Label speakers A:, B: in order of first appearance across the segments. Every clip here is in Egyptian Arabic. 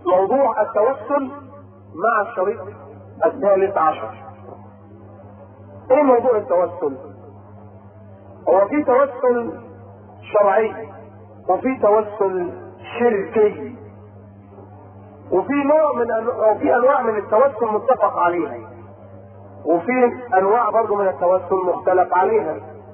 A: موضوع التوسل مع الشريط الثالث عشر ايه موضوع التوسل هو في توسل شرعي وفي توسل شركي وفي نوع من أنواع وفي انواع من التوسل متفق عليها وفي انواع برضه من التوسل مختلف عليها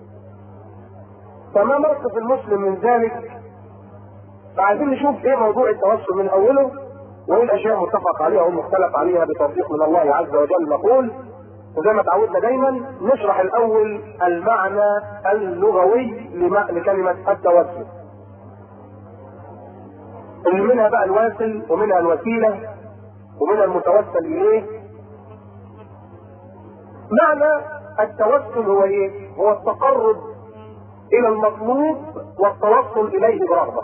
A: فما موقف المسلم من ذلك فعايزين نشوف ايه موضوع التوسل من اوله وايه الاشياء المتفق عليها والمختلف عليها بتوفيق من الله عز وجل نقول وزي ما تعودنا دايما نشرح الاول المعنى اللغوي لكلمة التوسل اللي منها بقى الواسل ومنها الوسيلة ومنها المتوسل اليه معنى التوسل هو ايه هو التقرب الى المطلوب والتوصل اليه برغبة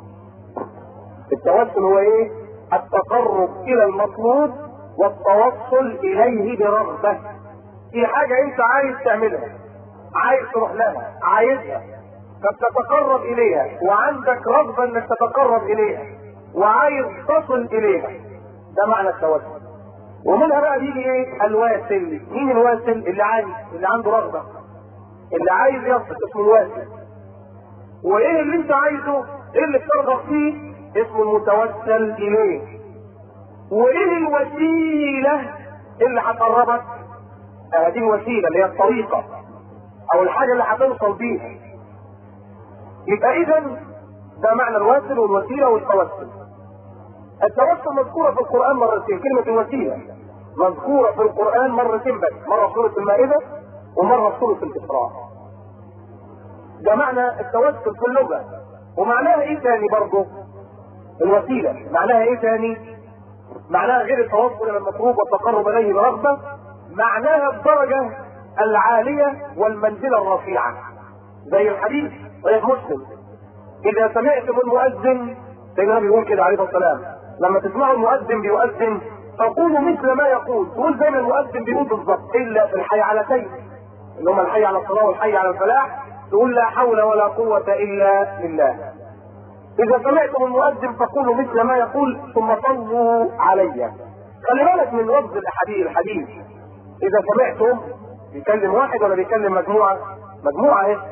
A: التوسل هو ايه التقرب الى المطلوب والتوصل اليه برغبة في حاجة انت عايز تعملها عايز تروح لها عايزها فبتتقرب اليها وعندك رغبة انك تتقرب اليها وعايز تصل اليها ده معنى التوسل ومنها بقى بيجي ايه الواسل مين الواسل اللي عايز اللي عنده رغبة اللي عايز يصل اسمه الواسل وايه اللي انت عايزه ايه اللي بترغب فيه اسمه المتوسل اليه وايه الوسيلة اللي هتقربك هذه الوسيلة اللي هي الطريقة او الحاجة اللي هتوصل بيها يبقى اذا ده معنى الواسل والوسيلة والتوسل التوسل مذكورة في القرآن مرتين كلمة الوسيلة مذكورة في القرآن مرتين بس مرة في سورة المائدة ومرة في سورة الإسراء ده معنى التوسل في اللغة ومعناها ايه تاني برضه الوسيلة معناها ايه تاني معناها غير التوصل الى المطلوب والتقرب اليه برغبة معناها الدرجة العالية والمنزلة الرفيعة زي الحديث صحيح مسلم اذا سمعتم المؤذن سيدنا بيقول كده عليه الصلاة والسلام لما تسمعوا المؤذن بيؤذن فقولوا مثل ما يقول تقول زي ما المؤذن بيقول بالظبط الا في الحي على شيء اللي هم الحي على الصلاة والحي على الفلاح تقول لا حول ولا قوة الا بالله اذا سمعتم المؤذن فقولوا مثل ما يقول ثم صلوا علي خلي بالك من لفظ الاحاديث الحديث اذا سمعتم بيكلم واحد ولا بيكلم مجموعة مجموعة اهي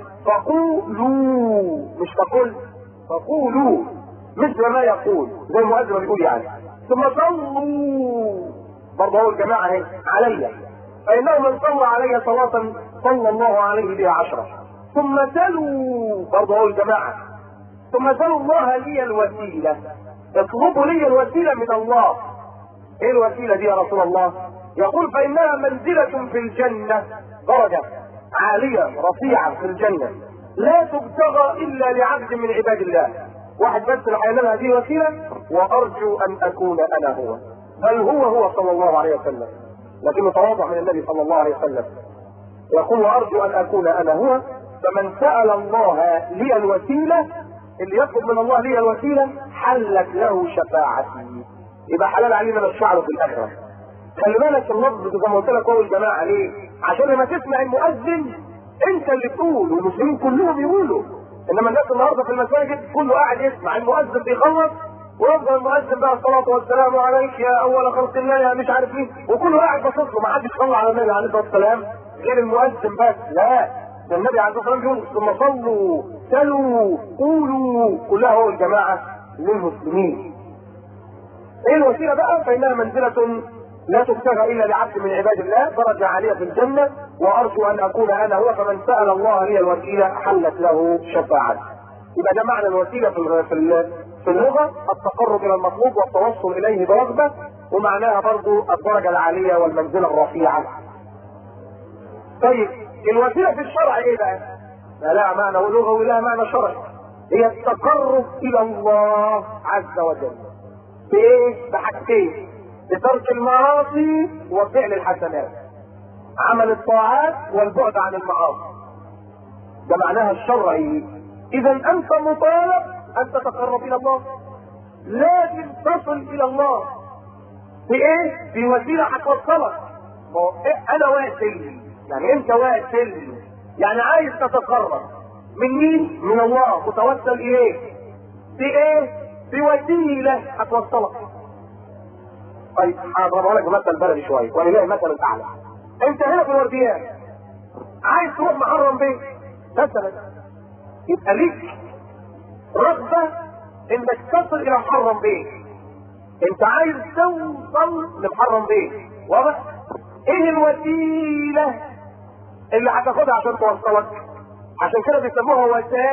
A: فقولوا مش فقل فقولوا مثل ما يقول زي المؤذن بيقول يعني ثم صلوا برضه هو الجماعة اهي علي فإنه من صلى علي صلاة صلى الله عليه بها عشرة ثم سلوا برضه هو الجماعة ثم سلوا الله لي الوسيلة اطلبوا لي الوسيلة من الله ايه الوسيلة دي يا رسول الله يقول فإنها منزلة في الجنة درجة عالية رفيعة في الجنة لا تبتغى إلا لعبد من عباد الله واحد بس اللي هينال هذه الوسيلة وأرجو أن أكون أنا هو بل هو هو صلى الله عليه وسلم لكنه تواضع من النبي صلى الله عليه وسلم يقول وأرجو أن أكون أنا هو فمن سأل الله لي الوسيلة اللي يطلب من الله لي الوسيلة حلت له شفاعتي يبقى حلال علينا نشفع في الآخرة خلي بالك اللفظ زي ما قلت لك هو الجماعة ليه؟ عشان لما تسمع المؤذن انت اللي تقول والمسلمين كلهم يقولوا انما الناس النهارده في المساجد كله قاعد يسمع المؤذن بيخلص ويفضل المؤذن بقى الصلاة والسلام عليك يا أول خلق الله يا مش عارف مين وكله قاعد باصص له ما حدش صلى على النبي عليه الصلاة والسلام غير المؤذن بس لا ده النبي عليه الصلاة والسلام يقول ثم صلوا سلوا قولوا كلها هو الجماعة للمسلمين ايه الوسيلة بقى فإنها منزلة لا تبتغى الا لعبد من عباد الله درجه عاليه في الجنه وارجو ان اكون انا هو فمن سال الله لي الوسيله حلت له شفاعه. يبقى ده معنى الوسيله في في في اللغه التقرب الى المطلوب والتوصل اليه برغبه ومعناها برضو الدرجه العاليه والمنزله الرفيعه. طيب الوسيله في الشرع ايه بقى؟ لا لها معنى لغوي لها معنى شرعي. هي التقرب الى الله عز وجل. بايه؟ بحاجتين بترك المعاصي وفعل الحسنات عمل الطاعات والبعد عن المعاصي ده معناها الشرعي اذا انت مطالب ان تتقرب الى الله لازم تصل الى الله بايه بوسيله هتوصلك إيه؟ انا واصل يعني انت واصل يعني عايز تتقرب من مين من الله متوسل اليه بايه بوسيله هتوصلك طيب هضربها لك بمثل بلدي شويه ولله المثل الاعلى انت هنا في الورديان عايز تروح محرم بيه مثلا يبقى ليك رغبه انك تصل الى محرم بيه انت عايز توصل لمحرم بيه واضح ايه الوسيله اللي هتاخدها عشان توصلك عشان كده بيسموها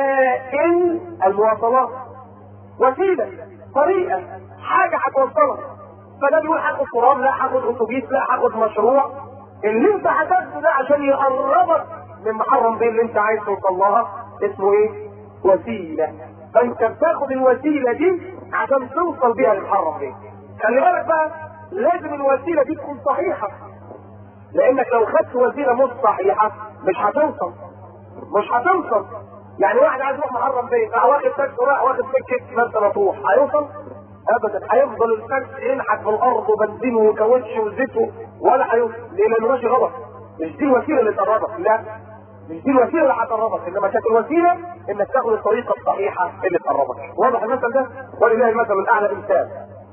A: وسائل المواصلات وسيله طريقه حاجه هتوصلك فده بيقول هاخد تراب لا هاخد اتوبيس لا هاخد مشروع اللي انت هتاخده ده عشان يقربك من محرم بيه اللي انت عايز توصل لها اسمه ايه؟ وسيله فانت بتاخد الوسيله دي عشان توصل بيها لمحرم بيه خلي بالك بقى لازم الوسيله دي تكون صحيحه لانك لو خدت وسيله مش صحيحه مش هتوصل مش هتوصل يعني واحد عايز يروح محرم بيه راح واخد تاكسي وراح واخد سكه مرسى مطروح هيوصل ابدا هيفضل التاكسي ينحت في الارض وبنزين وكاوتش وزيت ولا هيوصل ليه لانه ماشي غلط مش دي الوسيله اللي تقربك لا مش دي الوسيله اللي هتقربك انما كانت الوسيله انك تاخد الطريقه الصحيحه اللي تقربك واضح المثل ده ولله المثل الاعلى انسان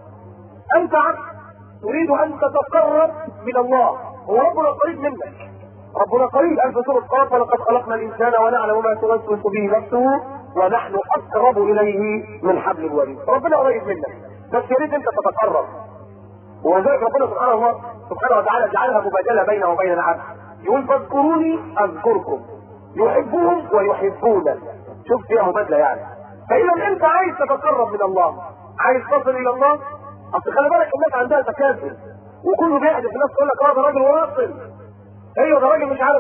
A: انت عبد تريد ان تتقرب من الله هو ربنا قريب منك ربنا قريب ألف سورة قاف ولقد خلقنا الإنسان ونعلم ما توسوس به نفسه ونحن أقرب إليه من حبل الوريد ربنا قريب منك بس يا ريت أنت تتقرب ولذلك ربنا سبحانه الله سبحانه وتعالى جعلها مبادلة بينه وبين العبد يقول فاذكروني أذكركم يحبهم ويحبونا شوف فيها مبادلة يعني فإذا أنت عايز تتقرب من الله عايز تصل إلى الله أصل خلي بالك الناس عندها تكاسل وكله بيحدث الناس تقول لك اه ده راجل واصل ايوه ده راجل مش عارف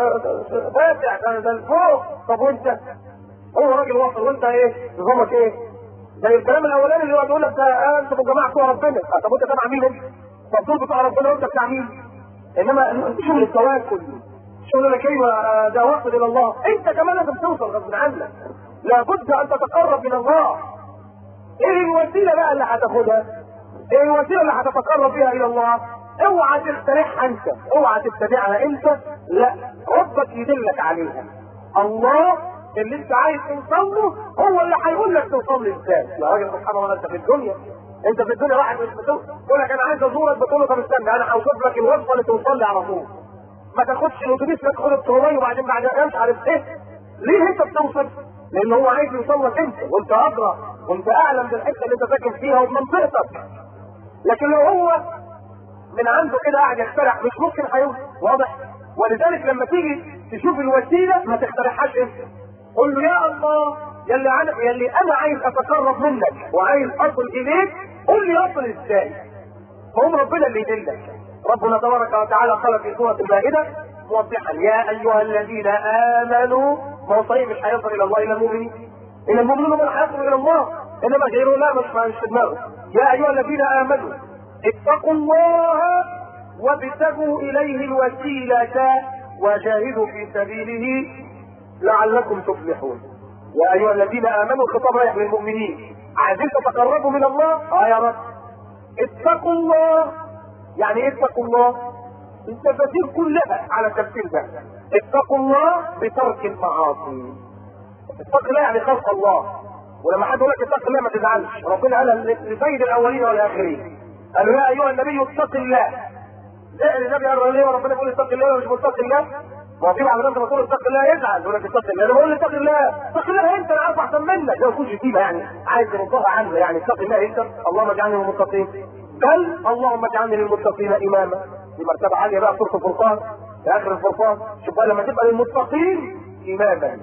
A: فاتح ده ده الفوق طب وانت هو راجل واصل وانت ايه نظامك ايه زي الكلام الاولاني اللي هو بيقول لك ده آه انتوا جماعه بتوع ربنا آه طب وانت تبع مين انت؟ طب دول بتوع ربنا وانت بتاع مين؟ انما شغل التواكل شغل لك ايوه ده واصل الى الله انت كمان لازم توصل غصب عنك لابد ان تتقرب الى الله ايه الوسيله بقى اللي هتاخدها؟ ايه الوسيله اللي هتتقرب بها الى الله؟ اوعى تخترعها انت اوعى تتبعها انت لا ربك يدلك عليها الله اللي انت عايز توصل له هو اللي هيقول لك توصل له ازاي يا راجل سبحان الله انت في الدنيا انت في الدنيا واحد مش بتقول يقول لك انا عايز ازورك بتقول له طب استنى انا هوصف لك الوصفه اللي توصل لي على طول ما تاخدش الاتوبيس لا تاخد الطرميه وبعدين بعد مش عارف ايه ليه انت بتوصل؟ لان هو عايز يوصل لك انت وانت ادرى وانت اعلم بالحته اللي انت ساكن فيها وبمنطقتك لكن لو هو من عنده كده قاعد يخترع مش ممكن هيوصل واضح ولذلك لما تيجي تشوف الوسيله ما تخترعهاش انت قل له يا الله يلي انا يلي انا عايز اتقرب منك وعايز اصل اليك قل لي اصل ازاي فهم ربنا اللي يدلك ربنا تبارك وتعالى قال في سوره المائده موضحا يا ايها الذين امنوا ما هو صحيح مش هيصل الى الله الا المؤمنين ان المؤمنون من هيصل الى الله انما غيره لا مش مش في دماغه يا ايها الذين امنوا اتقوا الله وابتغوا اليه الوسيله وجاهدوا في سبيله لعلكم تفلحون يا ايها الذين امنوا الخطاب رايح للمؤمنين عايزين تتقربوا من الله اه يا رب اتقوا الله يعني ايه اتقوا الله التفاسير كلها على التفسير ده اتقوا الله بترك المعاصي اتق الله يعني خلق الله ولما حد يقول لك اتق الله ما تزعلش ربنا قالها لسيد الاولين والاخرين قالوا يا ايها النبي اتق الله ده النبي قال ليه ربنا يقول اتق الله مش متق الله ما هو في بعض الناس لما تقول اتق الله يزعل يقول لك اتق الله انا بقول اتق الله اتق الله انت انا عارف احسن منك لو كنت شتيمه يعني عايز تردها عنه يعني اتق الله انت اللهم اجعلني من المتقين بل اللهم اجعلني للمتقين اماما دي مرتبه عاليه بقى سوره الفرقان في اخر الفرقان شوف بقى لما تبقى للمتقين اماما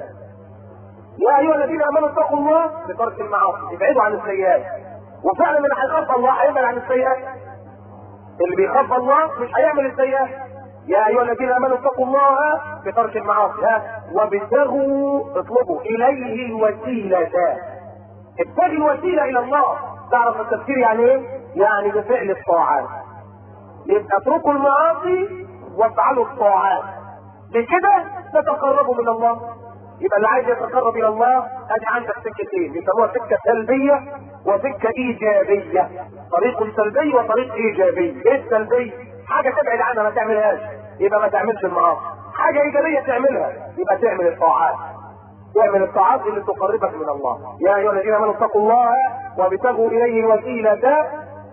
A: يا ايها الذين امنوا اتقوا الله بترك المعاصي ابعدوا عن السيئات وفعلا اللي هيخاف الله هيبعد عن السيئات اللي بيخاف الله مش هيعمل السيئات يا ايها الذين امنوا اتقوا الله بترك المعاصي ها وابتغوا اطلبوا اليه الوسيله ابتغي الوسيله الى الله تعرف التفسير يعني ايه؟ يعني بفعل الطاعات يبقى اتركوا المعاصي وافعلوا الطاعات بكده تتقربوا من الله يبقى اللي عايز يتقرب الى الله ادي عندك سكتين بيسموها سكه سلبيه وسكه ايجابيه طريق سلبي وطريق ايجابي ايه السلبي حاجه تبعد عنها ما تعملهاش يبقى ما تعملش المعاصي حاجه ايجابيه تعملها يبقى تعمل الطاعات تعمل الطاعات اللي تقربك من الله يا ايها الذين امنوا اتقوا الله وابتغوا اليه الوسيله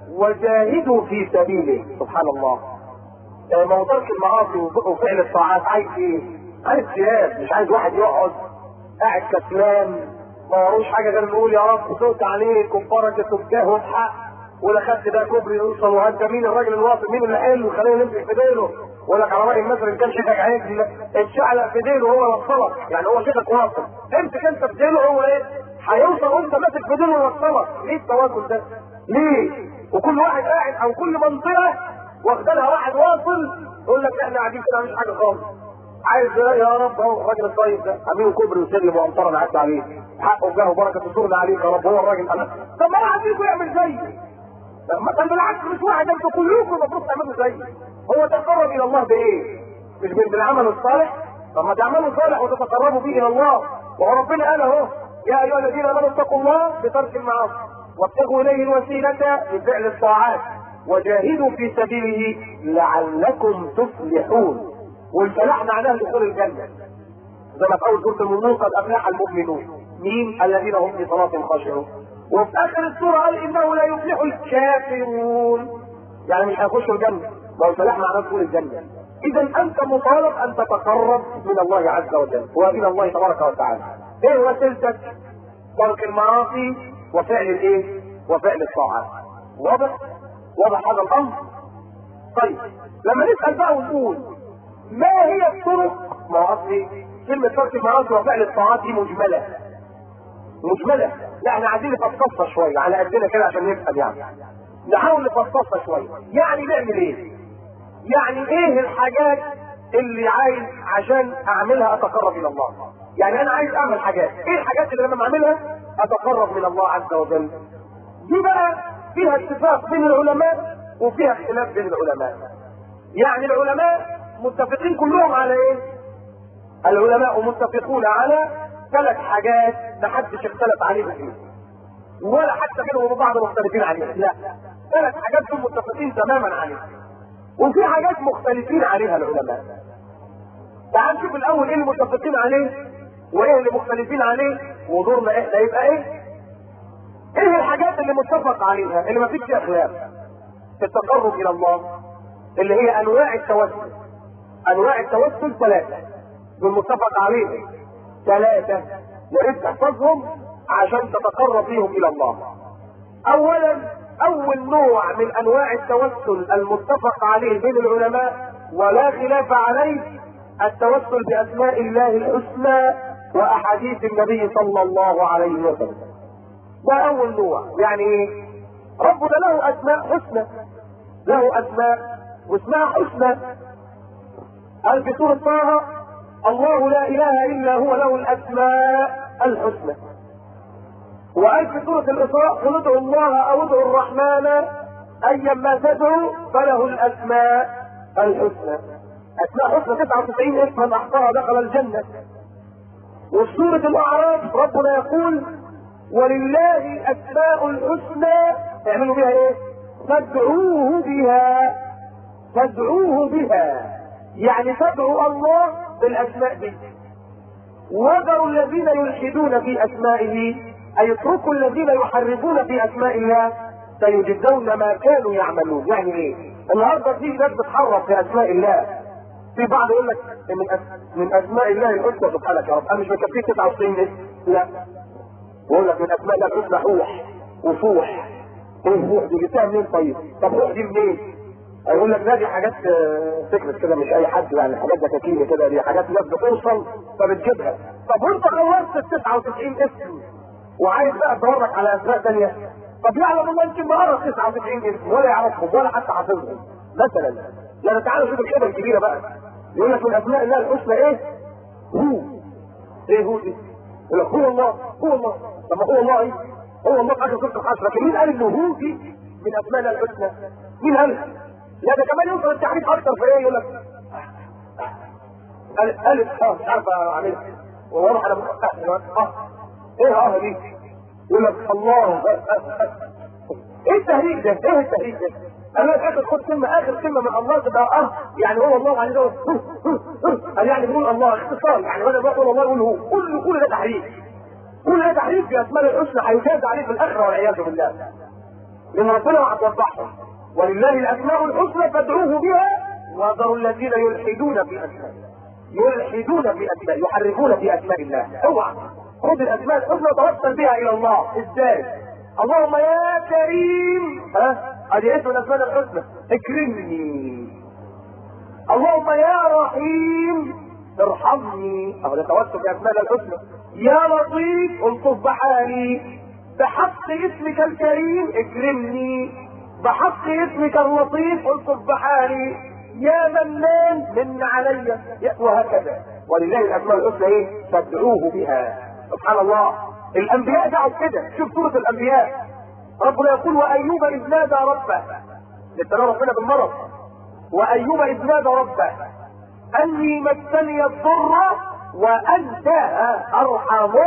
A: وجاهدوا في سبيله سبحان الله آه، ما هو ترك المعاصي وفعل الطاعات عايز ايه؟ عايز جهاد مش عايز واحد يقعد قاعد كسلان ما وروش حاجه غير نقول يا رب سوت عليك وفرج تبكاه بحق ولا خدت ده كوبري يوصل وهدى مين الراجل الواطي مين اللي قال له خلينا نمسك في ديله ولا على راي مثلا كان شيخك عادي اتشعلق في ديله هو وصلك يعني هو شيخك واصل امسك انت في ديله هو ايه؟ هيوصل وانت ماسك في ديله ويوصلك ليه التواكل ده؟ ليه؟ وكل واحد قاعد او كل منطقه واخد لها واحد واصل يقول لك احنا قاعدين كده مفيش حاجه خالص عايز ايه يا رب اهو الراجل الطيب ده عاملين كوبري وسلم وامطار نعدي عليه حقه وجاه وبركه وصولنا عليك يا رب هو الراجل انا طب ما انا عايزكم يعمل زيي مثلا بالعكس مش واحد انتوا كلكم المفروض تعملوا زيي هو تقرب الى الله بايه؟ مش بالعمل الصالح طب ما تعملوا صالح وتتقربوا به الى الله وهو ربنا قال اهو يا ايها الذين امنوا اتقوا الله بترك المعاصي وابتغوا اليه الوسيله بفعل الطاعات وجاهدوا في سبيله لعلكم تفلحون والفلاح معناه دخول الجنه زي ما في اول سوره المؤمنون قد افلح المؤمنون مين الذين هم في صلاتهم خاشعون وفي اخر السوره قال انه لا يفلح الكافرون يعني مش هيخشوا الجنه ما هو الفلاح معناه دخول الجنه اذا انت مطالب ان تتقرب من الله عز وجل والى الله تبارك وتعالى ايه وسيلتك ترك المعاصي وفعل الايه وفعل الطاعات واضح واضح هذا الامر طيب لما نسال بقى ونقول ما هي الطرق ما هو اصلي كلمه ترك المعاصي وفعل الطاعات دي مجمله مجمله لا احنا عايزين نفصصها شويه على قدنا كده عشان نفهم يعني نحاول نفصصها شويه يعني نعمل ايه يعني ايه الحاجات اللي عايز عشان اعملها اتقرب الى الله يعني انا عايز اعمل حاجات ايه الحاجات اللي لما اعملها اتقرب من الله عز وجل دي بقى فيها اتفاق بين العلماء وفيها اختلاف بين العلماء يعني العلماء متفقين كلهم على ايه العلماء متفقون على ثلاث حاجات ما حدش اختلف عليها فيه ولا حتى بينهم وبعض مختلفين عليها لا ثلاث حاجات هم متفقين تماما عليها وفي حاجات مختلفين عليها العلماء تعال نشوف الاول ايه اللي متفقين عليه وايه اللي مختلفين عليه ودورنا احنا يبقى ايه ايه الحاجات اللي متفق عليها اللي ما فيش فيها خلاف في التقرب الى الله اللي هي انواع التوسل انواع التوسل ثلاثه دول متفق عليهم ثلاثه يريد تحفظهم عشان تتقرب بيهم الى الله اولا اول نوع من انواع التوسل المتفق عليه بين العلماء ولا خلاف عليه التوسل باسماء الله الحسنى واحاديث النبي صلى الله عليه وسلم ده اول نوع يعني ايه ربنا له اسماء حسنى له اسماء واسمها حسنى قال في سورة طه الله لا اله الا هو له الاسماء الحسنى وقال في سورة الاسراء قل ادعوا الله او ادعوا الرحمن ايا ما تدعوا فله الاسماء الحسنى اسماء حسنى 99 اسما احصاها دخل الجنة وفي سورة الاعراف ربنا يقول ولله اسماء الحسنى اعملوا بها ايه فادعوه بها فادعوه بها يعني تدعو الله بالاسماء دي وذروا الذين يلحدون في اسمائه اي اتركوا الذين يحرفون في اسماء الله سيجزون ما كانوا يعملون يعني ايه النهارده في ناس بتحرف في اسماء الله في بعض يقول لك من أس... من اسماء الله الحسنى سبحانك يا رب انا مش مكفيه 99 اسم لا يقول لك من اسماء الله الحسنى حوح وفوح ايه فوح دي جبتها منين طيب؟ طب روح دي منين؟ يقول لك لا دي حاجات فكرة كده مش اي حد يعني حاجات دكاكينه كده دي حاجات ناس بتوصل فبتجيبها طب وانت خلصت ال 99 اسم وعايز بقى تدورك على اسماء ثانيه طب يعلم الله يمكن ما قرا 99 اسم ولا يعرفهم ولا حتى حافظهم مثلا لا تعالى شوف الخبره الكبيره بقى يقول لك من اسماء الله الحسنى ايه؟ هو ايه هو دي؟ يقول لك هو الله هو الله طب ما هو الله ايه؟ هو الله في اخر سوره الحشر لكن مين قال انه هو دي من اسماء الله الحسنى؟ مين قال؟ لا ده كمان يوصل التعريف اكتر في ايه يقول لك الف اه مش عارف اعملها وواضح انا اه ايه اه دي يقول لك الله ايه التهريج ده؟ ايه التهريج ده؟ انا لك اخر خد كلمه اخر كلمه من الله تبقى اه يعني هو الله عليه ده قال يعني بيقول الله اختصار يعني بدل ما يقول الله يقول هو كل كل ده تحريف كل ده تحريف في اسماء الحسنى هيجاز عليه في الاخره والعياذ بالله لان ربنا هتوضحهم ولله الاسماء الحسنى فادعوه بها وذروا الذين يلحدون في اسمائه يلحدون في اسماء يحرفون في اسماء الله اوعى خذ الاسماء الحسنى توصل بها الى الله ازاي اللهم يا كريم ها ادي اسم الاسماء الحسنى اكرمني اللهم يا رحيم ارحمني اهو ده توسل باسماء الحسنى يا لطيف الطف بحالي بحق اسمك الكريم اكرمني بحق اسمك اللطيف الطف بحالي يا منان من علي وهكذا ولله الاسماء الحسنى ايه فادعوه بها سبحان الله الانبياء دعوا كده شوف سوره الانبياء ربنا يقول وايوب اذ نادى ربه لسه ربنا بالمرض وايوب اذ نادى ربه اني مسني الضر وانت ارحم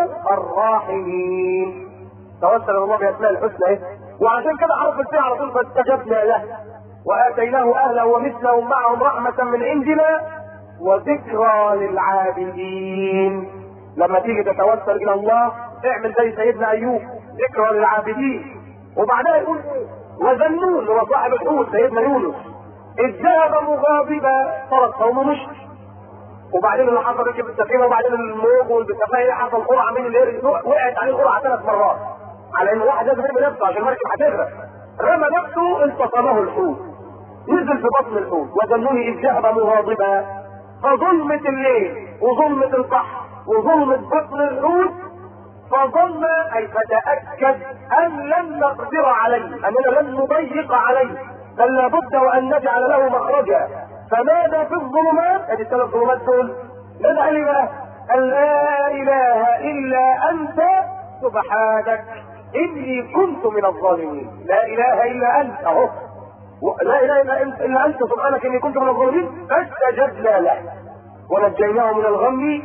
A: الراحمين توسل الله باسماء الحسنى ايه وعشان كده عرف الفعل على طول فاستجبنا له واتيناه اهله ومثلهم معهم رحمه من عندنا وذكرى للعابدين لما تيجي تتوسل الى الله اعمل زي سيدنا ايوب ذكرى للعابدين وبعدها يقول وذنون هو صاحب الحوت سيدنا يونس اذ ذهب مغاضبا صار القوم مشت وبعدين اللي حصل ركب السفينه وبعدين الموج والسفينه حصل قرعه من اللي وقعت عليه القرعه ثلاث مرات على ان واحد لازم يرمي نفسه عشان المركب هتغرق رمى نفسه التصمه الحوت نزل في بطن الحوت وظنوني اذ ذهب مغاضبا فظلمة الليل وظلمة البحر وظلمة بطن الحوت فظن اي فتاكد ان لن نقدر عليه اننا لن نضيق عليه بل لابد وان نجعل له مخرجا فماذا في الظلمات ادي الثلاث ظلمات دول ندعي لله ان لا اله الا انت سبحانك اني كنت من الظالمين لا اله الا انت اهو لا اله الا انت الا انت سبحانك اني كنت من الظالمين فاستجبنا له ونجيناه من الغم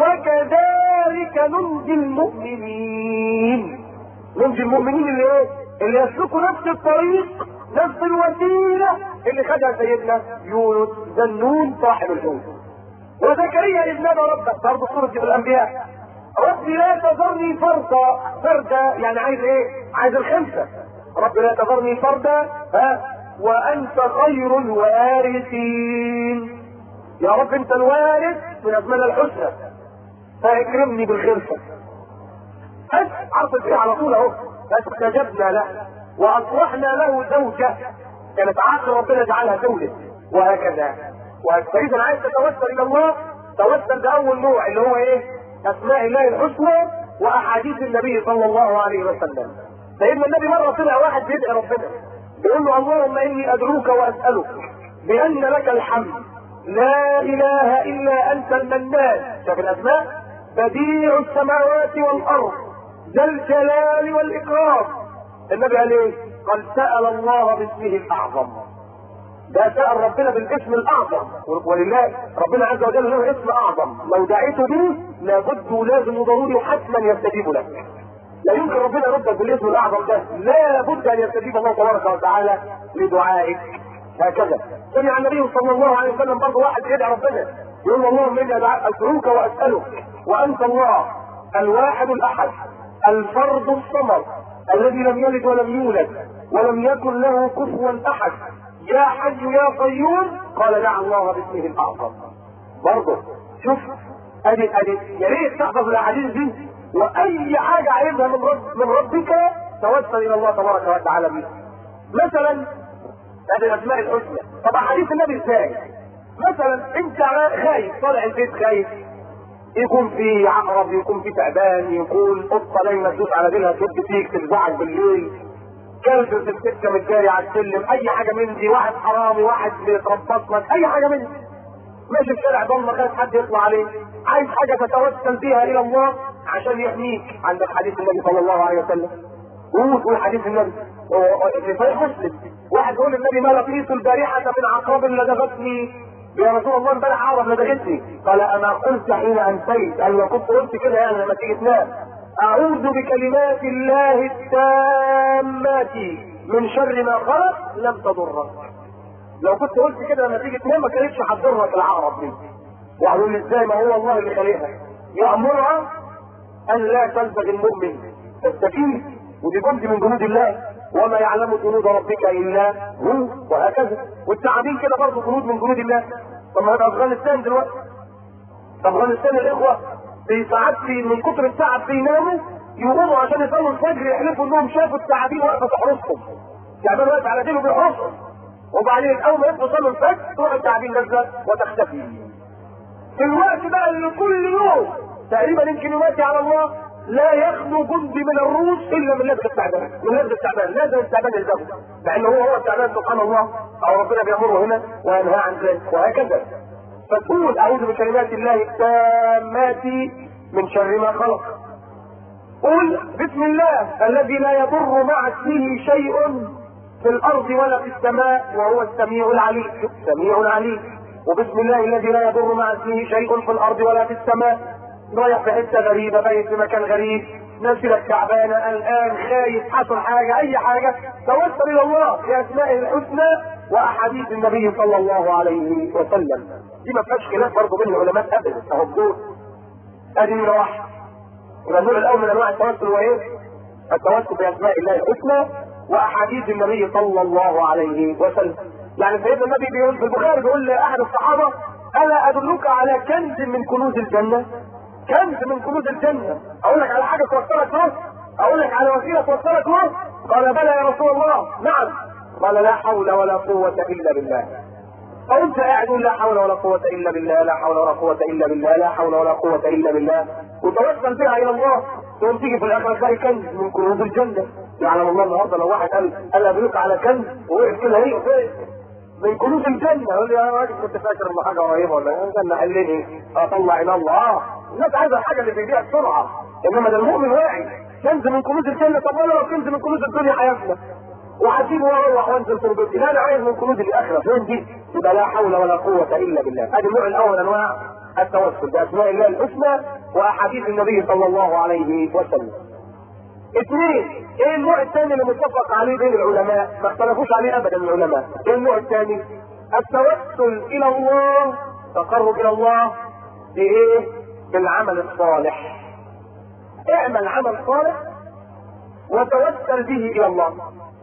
A: وكذلك ننجي المؤمنين ننجي المؤمنين اللي ايه؟ اللي يسلكوا نفس الطريق نفس الوسيله اللي خدها سيدنا يونس ذنون صاحب الحوت وزكريا اذ نادى ربه برضه سوره الانبياء رب لا تذرني فردا فردا يعني عايز ايه؟ عايز الخمسه رب لا تذرني فردا ها وانت خير الوارثين يا رب انت الوارث من اسماء الحسنى فاكرمني بالخمسه بس عرف فيه على طول اهو فاستجبنا له واصلحنا له زوجه كانت عاقل ربنا جعلها زوجه وهكذا فاذا عايز تتوسل الى الله توسل باول نوع اللي هو ايه؟ اسماء الله الحسنى واحاديث النبي صلى الله عليه وسلم سيدنا النبي مره طلع واحد بيدعي ربنا بيقول له اللهم اني ادعوك واسالك بان لك الحمد لا اله الا انت المنان شاف الاسماء بديع السماوات والارض ذا الجلال والاكرام النبي قال ايه؟ قال سال الله باسمه الاعظم ده سأل ربنا بالاسم الأعظم ولله ربنا عز وجل له اسم أعظم لو دعيت به لابد ولازم وضروري حتما يستجيب لك لا يمكن ربنا يردك بالاسم الأعظم ده لا بد أن يستجيب الله تبارك وتعالى لدعائك هكذا سمع النبي صلى الله عليه وسلم برضه واحد يدعي ربنا يقول اللهم اني ادعوك واسالك وانت الله الواحد الاحد الفرد الصمد الذي لم يلد ولم يولد ولم يكن له كفوا احد يا حي يا قيوم قال دع الله باسمه الاعظم برضه شوف ادي ادي يا ريت تحفظ الاحاديث دي واي حاجه عايزها من رب من ربك توسل الى الله تبارك وتعالى بها مثلا هذه الاسماء الحسنى طب احاديث النبي ازاي مثلا انت خايف طالع البيت خايف يكون في عقرب يكون في تعبان يكون قطه نايمه تدوس على ديلها تد فيك تفزعك بالليل كلب في السكه متجاري على السلم اي حاجه من دي واحد حرامي واحد بيتربص لك اي حاجه من دي ماشي في الشارع ضلمه خايف حد يطلع عليه عايز حاجه تتوسل بيها الى الله عشان يحميك عندك حديث النبي صلى الله عليه وسلم قول قول حديث النبي في صحيح مسلم واحد يقول النبي ما لقيت البارحه من عقرب لدغتني يا رسول الله امبارح عقرب لدغتني قال اما قلت حين انسيت ايوه كنت قلت كده يعني لما تيجي تنام اعوذ بكلمات الله التامات من شر ما خلق لم تضرك لو كنت قلت كده لما تيجي تنام ما كانتش هتضرك العقرب دي وقالوا لي ازاي ما هو الله اللي خلقها يامرها ان لا تلزغ المؤمن السكين ودي جند من جنود الله وما يعلم جنود ربك الا هو وهكذا والتعابين كده برضه جنود من جنود الله طب ما هذا افغانستان دلوقتي افغانستان الاخوه في ساعات في من كتر التعب بيناموا يقوموا عشان يصلوا الفجر يحلفوا انهم شافوا التعابين واقفه تحرسهم يعملوا واقف على دينه بيحرسهم وبعدين اول ما يدخلوا يصلوا الفجر تروح التعابين نازله وتختفي في الوقت بقى اللي كل يوم تقريبا يمكن يماتي على الله لا يخلو جندي من الروس الا من لبس التعبان من لبس التعبان لازم التعبان يلزمه لان هو هو التعبان سبحان الله او ربنا بيامره هنا وينهى عن ذلك وهكذا فتقول اعوذ بكلمات الله التامات من شر ما خلق قل بسم الله الذي لا يضر مع اسمه شيء في الارض ولا في السماء وهو السميع العليم السميع العليم وبسم الله الذي لا يضر مع اسمه شيء في الارض ولا في السماء رايح في حته غريبه بايت في مكان غريب نفسك تعبانه قلقان خايف حصل حاجه اي حاجه توسل الى الله باسمائه الحسنى واحاديث النبي صلى الله عليه وسلم دي ما فيهاش خلاف برضه بين العلماء ابدا اهو الدور ادي نمره واحد يبقى النوع الاول من انواع التوسل هو ايه؟ التوسل باسماء الله الحسنى واحاديث النبي صلى الله عليه وسلم يعني سيدنا النبي بيقول في البخاري بيقول لاحد الصحابه الا ادلك على كنز من كنوز الجنه كنز من كنوز الجنه اقول لك على حاجه توصلك له اقول لك على وسيله توصلك له قال بلى يا رسول الله نعم قال لا حول ولا قوه الا بالله او انت قاعد لا حول ولا قوه الا بالله لا حول ولا قوه الا بالله لا حول ولا قوه الا بالله وتوسل بها الى الله تقوم تيجي في الاخره تلاقي كنز من كنوز الجنه يعلم الله النهارده لو واحد قال قال ادلك على كنز ووقف كده هي من كنوز الجنه يقول لي يا راجل كنت فاكر ان حاجه قريبه ولا الجنه قال لي اطلع الى الله اه الناس عايزه الحاجه اللي بيبيع بسرعه انما ده المؤمن واعي كنز من كنوز الجنه طب انا لو كنز من كنوز الدنيا هيفنى وهسيبه واروح وانزل تربتي لا انا عايز من كنوز الاخره فين دي؟ يبقى لا حول ولا قوه الا بالله هذا النوع الاول انواع التوسل باسماء الله الحسنى واحاديث النبي صلى الله عليه وسلم. اثنين ايه النوع الثاني اللي متفق عليه بين العلماء؟ ما اختلفوش عليه ابدا العلماء. ايه النوع الثاني؟ التوسل الى الله تقرب الى الله بايه؟ بالعمل الصالح. اعمل عمل صالح وتوسل به الى الله.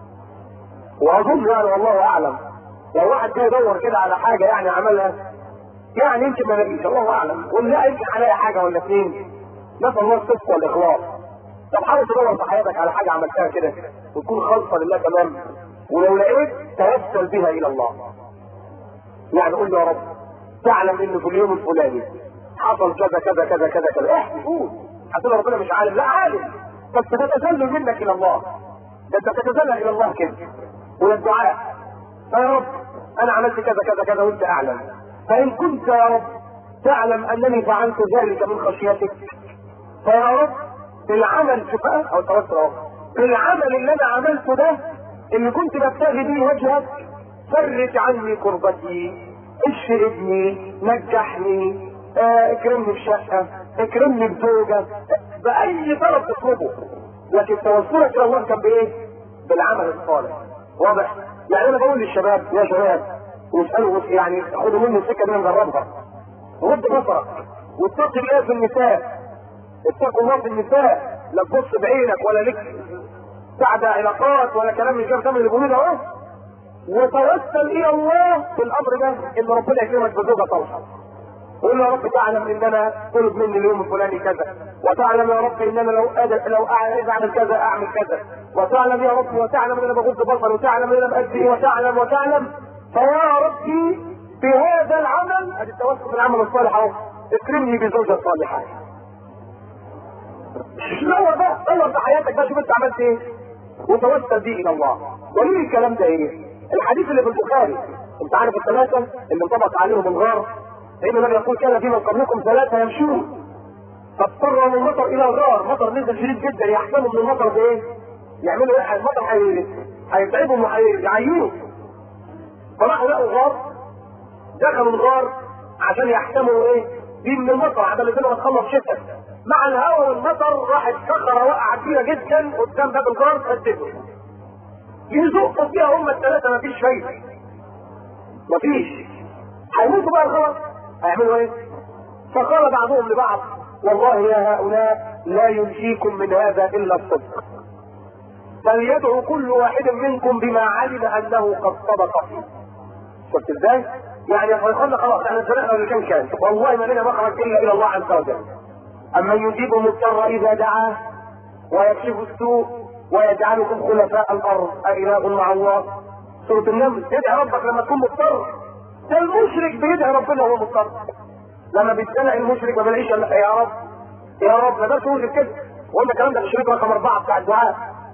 A: واظن يعني والله اعلم لو واحد جاي يدور كده على حاجه يعني عملها يعني يمكن ما نلاقيش الله اعلم قول لا يمكن عليها حاجه ولا اثنين نسال الله الصدق والاخلاص طب حاول تدور في حياتك على حاجه عملتها كده وتكون خالصه لله تمام ولو لقيت توسل بها الى الله يعني قول يا رب تعلم ان في اليوم الفلاني حصل كذا كذا كذا كذا كذا احكي قول هتقول ربنا مش عالم لا عالم بس تتذلل منك الى الله ده انت تتذلل الى الله كده والدعاء فيا رب انا عملت كذا كذا كذا وانت اعلم فان كنت يا رب تعلم انني فعلت ذلك من خشيتك فيا رب العمل شفاء او توسل اهو العمل اللي انا عملته ده اللي كنت ببتغي به وجهك فرج عني كربتي اشفي ابني نجحني اه اكرمني بشقه اكرمني بزوجه باي طلب تطلبه لكن توسلك الى الله كان بايه؟ بالعمل الصالح واضح؟ يعني انا بقول للشباب يا شباب واسالوا يعني خدوا مني السكه دي نجربها غض بصرك واتقي الله في النساء اتقوا الله في النساء لا تبص بعينك ولا لك سعد علاقات ولا كلام من كلام اللي بيقولوا اهو وتوسل الى الله في الامر ده ان ربنا يكرمك بزوجه صالحه قول يا رب تعلم ان انا طلب مني اليوم الفلاني كذا وتعلم يا رب ان انا لو قادر لو عايز اعمل كذا اعمل كذا وتعلم يا رب وتعلم ان انا بغض بصري وتعلم ان انا بأدي وتعلم وتعلم فيا ربي بهذا العمل ادي التوسل بالعمل الصالح اهو اكرمني بزوجه صالحه دور بقى دور في حياتك بقى شوف انت عملت ايه وتوسل بيه الى الله وليه الكلام ده ايه؟ الحديث اللي في البخاري انت عارف الثلاثه اللي انطبق عليهم الغار سيدنا النبي يقول كان في من قبلكم ثلاثه يمشون فاضطروا من المطر الى غار مطر نزل شديد جدا يحسبوا من المطر بايه؟ يعملوا ايه؟ المطر حي... هيتعبهم وهيعينوا فراحوا لقوا غار دخلوا الغار عشان يحتموا ايه؟ دي من المطر عشان الدنيا تخلص شتاء مع الهواء والمطر راحت صخره وقعت كبيره جدا قدام باب الغار سدته يزقوا فيها هم الثلاثه مفيش فايده مفيش هيموتوا بقى خلاص هيعملوا ايه؟ فقال بعضهم لبعض والله يا هؤلاء لا ينجيكم من هذا الا الصدق فليدعو كل واحد منكم بما علم انه قد صدق فيه شفت ازاي؟ يعني هيقول خلاص احنا سرقنا اللي كان كان والله ما لنا مخرج الا الى الله عز وجل اما يجيب المضطر اذا دعاه ويكشف السوء ويجعلكم خلفاء الارض أإله مع الله سورة النمل ادعي ربك لما تكون مضطر ده المشرك بيدعي ربنا وهو مضطر لما بيتسلق المشرك ما بلاقيش الا يا رب يا رب ما ده تقول كده وقلنا الكلام ده في الشريط رقم اربعه بتاع الدعاء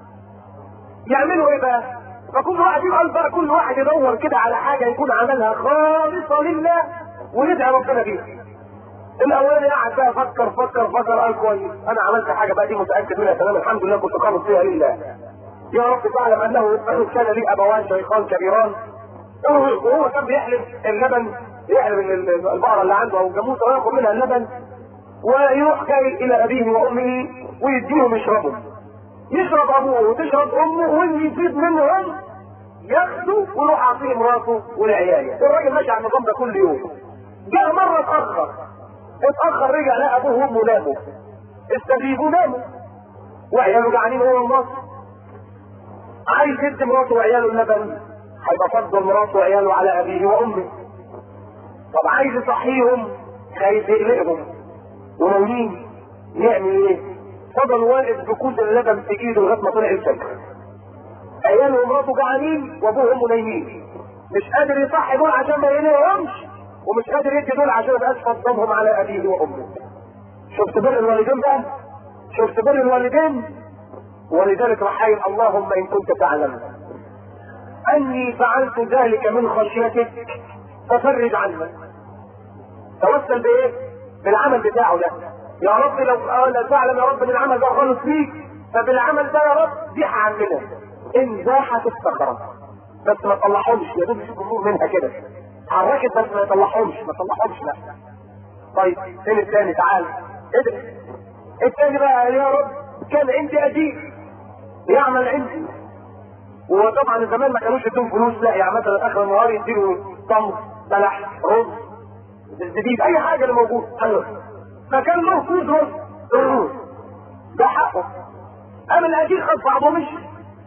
A: يعملوا ايه بقى؟ فكل واحد يقعد بقى كل واحد يدور كده على حاجه يكون عملها خالصه لله ويدعي ربنا بيها. الاولاني قاعد بقى فكر فكر فكر قال كويس انا عملت حاجه بقى دي متاكد منها تمام الحمد لله كنت خالص فيها لله. يا رب تعلم انه كان لي ابوان شيخان كبيران وهو كان بيحلب اللبن يحلب البقره اللي عنده او الجاموسه وياخد منها اللبن ويروح جاي الى ابيه وامه ويديهم يشربوا يشرب ابوه وتشرب امه واللي يفيد منهم ياخده ويروح عاطيه مراته والعيال الراجل ماشي على النظام ده كل يوم جاء مره اتاخر اتاخر رجع لقى ابوه وامه ناموا استجيبوا ناموا وعياله جعانين هو النص عايز يدي مراته وعياله اللبن هيبقى فضل مراته وعياله على ابيه وامه طب عايز يصحيهم خايف يقلقهم ونايمين يعمل ايه؟ فضل واقف بكوز اللبن في ايده لغايه ما طلع الفجر. عياله ومراته جعانين وابوه وامه نايمين. مش قادر يصحي دول عشان ما ينامهمش ومش قادر يدي دول عشان ما يبقاش فضلهم على ابيه وامه. شفت بر الوالدين بقى؟ شفت بر الوالدين؟ ولذلك رحيم اللهم ان كنت تعلم اني فعلت ذلك من خشيتك ففرج عنا. توسل بايه؟ بالعمل بتاعه ده. يا رب لو لا تعلم يا رب ان العمل ده خالص فيك فبالعمل ده يا رب زيح عننا ان زاحت الصخره بس ما تطلعهمش يا دوب الجمهور منها كده حركت بس ما يطلعهمش ما تطلعهمش لا طيب فين الثاني تعال ادري الثاني بقى يا رب كان عندي اديب يعمل عندي وطبعا زمان ما كانوش يدوم فلوس لا يعني مثلا اخر النهار يديله تمر بلح رز زبيب اي حاجه اللي موجود فكان له كوز رز الرز ده حقه قام الاجير خد بعضه مشي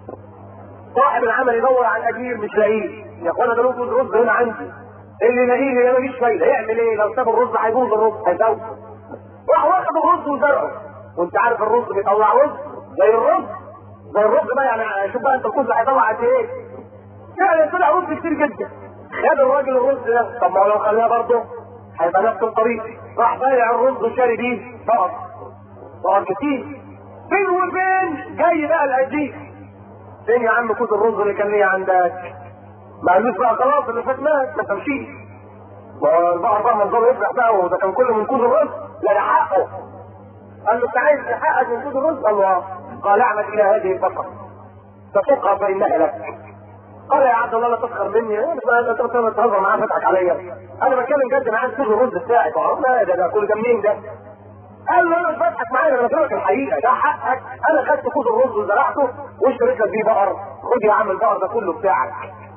A: صاحب العمل يدور على الاجير مش لاقيه يا اخوانا ده له كوز رز هنا عندي اللي لاقيه اللي ماليش فايده يعمل ايه لو ساب الرز هيبوظ الرز هيزود راح واخد الرز وزرعه وانت عارف الرز بيطلع رز زي الرز زي الرز بقى يعني شوف بقى انت الكوز هيطلع قد ايه فعلا طلع رز كتير جدا خد الراجل الرز ده طب ما هو لو خلاه برضه هيبقى نفس الطريق راح بايع الرز وشاري بيه بقر بقر كتير فين وفين جاي بقى الاجيب فين يا عم كوز الرز اللي كان ليا عندك ما قالوش بقى خلاص اللي فات مات ما تمشيش والبقر بقى منظره يفرح بقى وده كان كله من كوز الرز لا ده حقه قال له انت عايز حقك من كوز الرز قال له قال اعمل الى هذه البقره تسوقها فانها لك قال يا عبد الله لا تسخر مني انت تهزر معاه فتحك عليا انا بتكلم جد انا عايز كل الرز بتاعي لا ده ده كل ده منين ده قال له انا مش بضحك معايا انا بكلمك الحقيقه ده حقك انا خدت كوز الرز وزرعته واشتريت لك بيه بقر خد يا عم البقر ده كله بتاعك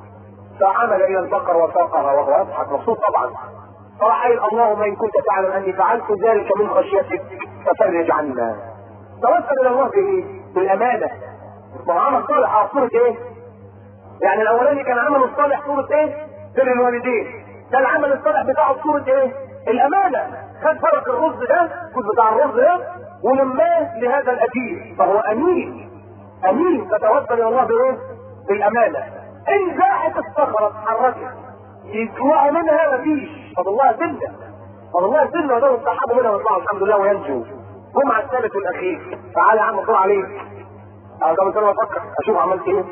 A: فعمل الى البقر وساقها وهو يضحك مبسوط طبعا فراح قال اللهم ان كنت تعلم اني فعلت ذلك من خشيتك ففرج عنا توسل الى الله بايه؟ بالامانه ما هو عمل صالح على صوره ايه؟ يعني الاولاني كان عمله الصالح صورة ايه؟ بر الوالدين. ده العمل الصالح بتاعه صورة ايه؟ الامانة. خد فرق الرز ده الجزء بتاع الرز ده ونماه لهذا الاجير فهو امين. امين فتوسل الى الله بايه؟ بالامانة. ان زاحت الصخرة اتحركت يطلعوا منها مفيش طب الله سنة طب الله سنة وده يستحبوا منها ويطلعوا الحمد لله وينجوا. هم على الثالث والاخير تعالى يا عم طلع عليك. اه ده انا افكر اشوف عملت ايه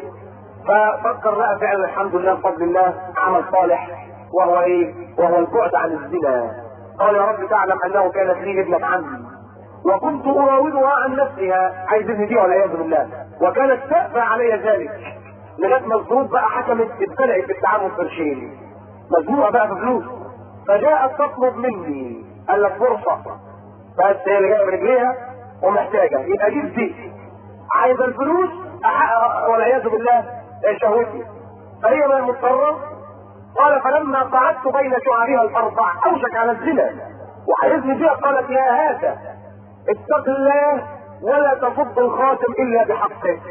A: ففكر بقى فعلا الحمد لله بفضل الله عمل صالح وهو ايه؟ وهو البعد عن الزنا. قال يا رب تعلم انه كانت لي ابنة عمي وكنت اراودها عن نفسها عايز ابني دي والعياذ بالله وكانت تأبى علي ذلك لغايه ما الظروف بقى حكمت ابتدأت بالتعامل قرشين مزنوقه بقى في فلوس فجاءت تطلب مني قال لك فرصه بس هي اللي جايه برجليها ومحتاجه يبقى جيب دي عايز الفلوس احقق والعياذ بالله شهوتي فهي ما مضطرة قال فلما قعدت بين شعرها الاربع اوشك على الزنا وحيزني فيها قالت يا هذا اتق الله ولا تفض الخاتم الا بحقه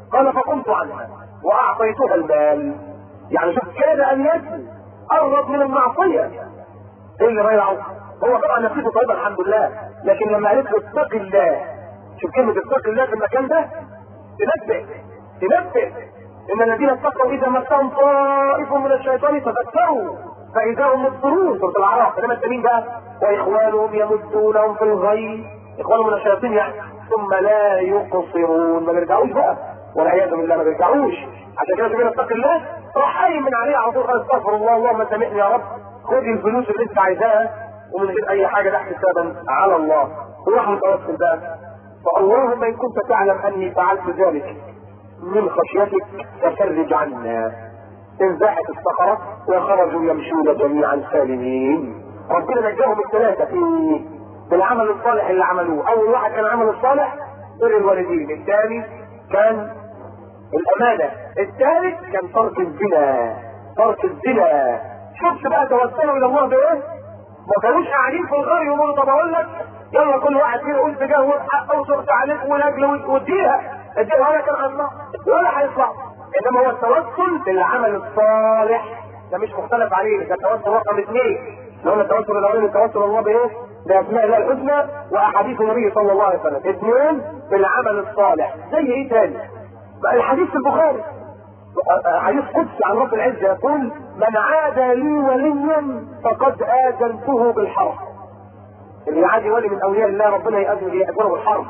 A: قال فقمت عنها واعطيتها المال يعني شوف كاد ان يسلم قرب من المعصيه ايه اللي ضيعه؟ هو طبعا نفسيته طيبه الحمد لله لكن لما قالت له اتق الله شوف كلمه اتق الله في المكان ده تنبه تنبه ان الذين اتقوا اذا مسهم طائف من الشيطان تذكروا فاذا هم مبصرون سوره الاعراف انما التانيين بقى واخوانهم يمدونهم في الغي اخوانهم من الشياطين يعني ثم لا يقصرون ما بيرجعوش بقى والعياذ بالله ما بيرجعوش عشان كده سيدنا اتق الله راح قايم من عليه على طول قال استغفر الله اللهم سامحني يا رب خد الفلوس اللي انت عايزاها ومن غير اي حاجه ده حسابا على الله وراح متوسل بقى فاللهم ان كنت تعلم اني فعلت ذلك من خشيتك ففرج عنا انزاحت الصخرة وخرجوا يمشون جميعا سالمين ربنا نجاهم الثلاثة في بالعمل الصالح اللي عملوه اول واحد كان عمل الصالح بر الوالدين الثاني كان الامانة الثالث كان ترك الزنا ترك الزنا شفت بقى توسلوا الى الله بايه ما كانوش قاعدين في الغار يقولوا طب اقول لك يلا كل واحد فينا يقول تجاوز حقه وصرت عليك ولاجل واديها اديها ولا كان عن الله ولا هيطلع انما هو التوسل بالعمل الصالح ده مش مختلف عليه ده التوسل رقم اثنين لو قلنا التوسل الاولاني التوسل الله بايه؟ باسماء الله الحسنى واحاديث النبي صلى الله عليه وسلم اثنين بالعمل الصالح زي ايه تاني؟ بقى الحديث في البخاري حديث قدسي عن رب العزه يقول من عادى لي وليا فقد اذنته بالحرب اللي يعادي ولي من اولياء الله ربنا يأذن يأذنه بالحرب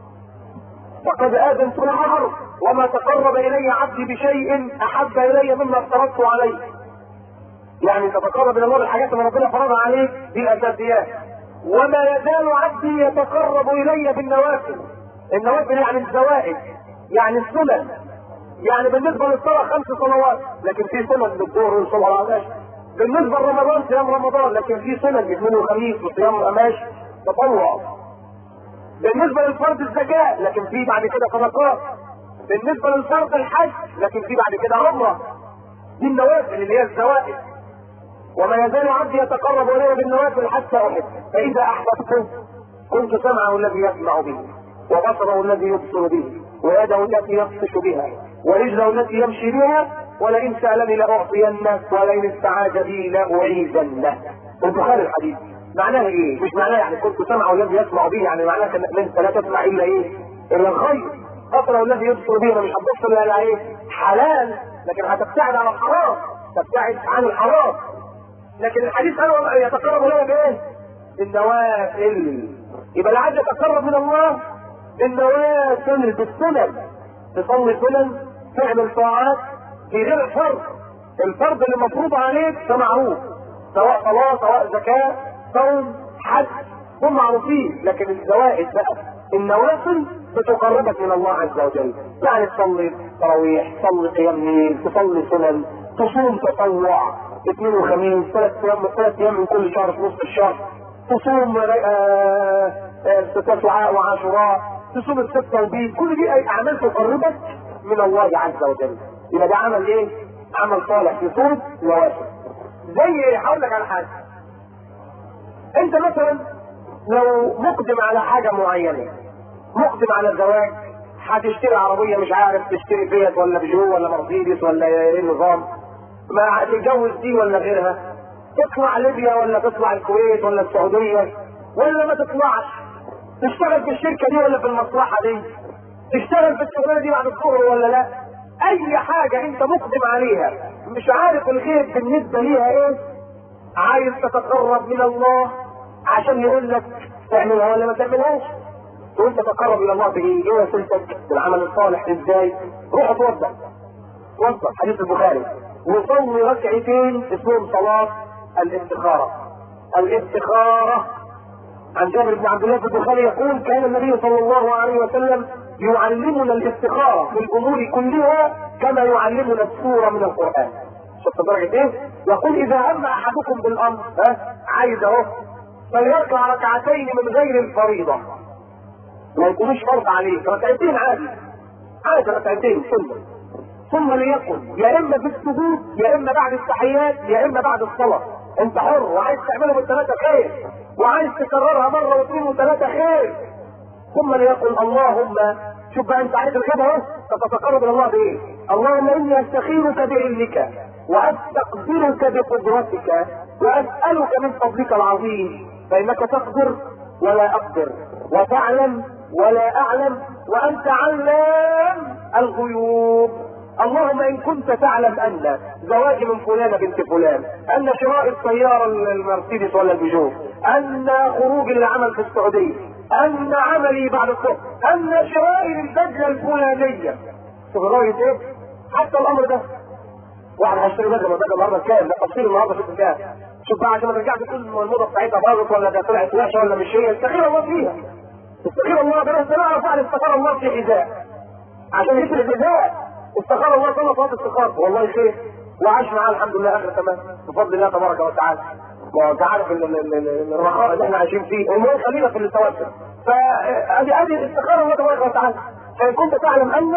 A: فقد اذنته بالحرب وما تقرب الي عبدي بشيء احب الي مما افترضته عليه يعني تتقرب الى الله بالحاجات اللي ربنا فرضها عليه دي الاساسيات وما يزال عبدي يتقرب الي بالنوافل النوافل يعني الزوائد يعني السنن يعني بالنسبه للصلاه خمس صلوات لكن في سنن للظهر والصلاه والعشاء بالنسبه لرمضان صيام رمضان لكن في سنن الاثنين والخميس وصيام القماش تطوع بالنسبه للفرض الزكاه لكن في بعد كده صدقات بالنسبه للفرض الحج لكن في بعد كده عمره دي النوافل اللي هي الزوائد وما يزال عبدي يتقرب الي بالنوافل حتى احب فاذا احببته كنت سمعه الذي يسمع به وبصره الذي يبصر به ويده التي يبطش بها ورجله التي يمشي بها ولئن سالني لاعطينه ولئن استعاذ بي لاعيذنه البخاري الحديث معناها ايه؟ مش معناها يعني كنت سمعه الذي يسمع به يعني معناها انك انت لا تسمع الا ايه؟ الا الخير بصره الذي يبصر به مش هتبصر الا على ايه؟ حلال لكن هتبتعد عن الحرام تبتعد عن الحرام لكن الحديث قال يتقرب لنا بايه؟ بالنوافل يبقى اللي عايز يتقرب من الله بالنوافل بالسنن تصلي سنن تعمل طاعات في غير الفرض الفرض اللي مفروض عليك ده معروف سواء صلاة سواء زكاة صوم حج هم معروفين لكن الزوائد بقى النوافل بتقربك من الله عز وجل يعني تصلي تراويح تصلي قيام ليل تصلي سنن تصوم تطوع اثنين وخميس ثلاث ايام ثلاث ايام من كل شهر في نصف الشهر تصوم تسعاء وعاشوراء تصوم الستة وبيت كل دي اي اعمال تقربك من الله عز وجل يبقى ده عمل ايه؟ عمل صالح في صورة نوافل زي ايه؟ هقول لك على حاجة انت مثلا لو مقدم على حاجة معينة مقدم على الزواج هتشتري عربية مش عارف تشتري فيت ولا بيجو ولا مرسيدس ولا ايه النظام ما هتتجوز دي ولا غيرها تطلع ليبيا ولا تطلع الكويت ولا السعودية ولا ما تطلعش تشتغل في الشركة دي ولا في المصلحة دي تشتغل في الشغلانة دي بعد الظهر ولا لا اي حاجة انت مقدم عليها مش عارف الخير بالنسبة ليها ايه عايز تتقرب من الله عشان يقول لك تعملها ولا ما تعملهاش وانت تتقرب الى الله بايه؟ ايه وسيلتك؟ بالعمل الصالح ازاي؟ روح اتوضا اتوضا حديث البخاري وصلي ركعتين اسمهم صلاة الاستخارة الاستخارة عن جابر بن عبد الله البخاري يقول كان النبي صلى الله عليه وسلم يعلمنا الاستخارة في الامور كلها كما يعلمنا السورة من القرآن شفت درجة ايه؟ يقول اذا هم احدكم بالامر ها عايز اهو فليركع ركعتين من غير الفريضة ما يكونوش فرض عليك ركعتين عادي عادي ركعتين سنة ثم ليكن يا اما في السجود يا اما بعد التحيات يا اما بعد الصلاة انت حر وعايز تعمله بالثلاثة خير وعايز تكررها مرة واثنين وثلاثة خير ثم ليقل اللهم شوف بقى انت عارف الخير اهو تتقرب الى الله بايه؟ اللهم اني استخيرك بعلمك واستقدرك بقدرتك واسالك من فضلك العظيم فانك تقدر ولا اقدر وتعلم ولا اعلم وانت علام الغيوب اللهم ان كنت تعلم ان زواجي من فلانة بنت فلان ان شراء السيارة المرسيدس ولا البيجو ان خروجي للعمل في السعودية ان عملي بعد الصبح ان شرائي للبدلة الفلانية لغاية ايه حتى الامر ده واحد هيشتري بدله بدله النهارده كام؟ ده تفصيل النهارده شوف كام؟ شوف بقى عشان ما ترجعش تقول الموضه بتاعتها باظت ولا ده طلعت وحشه ولا مش هي استخير الله فيها استخير الله ده بس نعرف فعلا استخار الله في حذاء عشان يفرق حذاء استخار الله صلى صلاه استخاره والله خير وعاش معاه الحمد لله اخر تمام بفضل الله تبارك وتعالى وانت عارف الرخاء اللي احنا عايشين فيه المهم خلينا في التوسل فادي ادي استخاره الله تبارك وتعالى فان كنت تعلم ان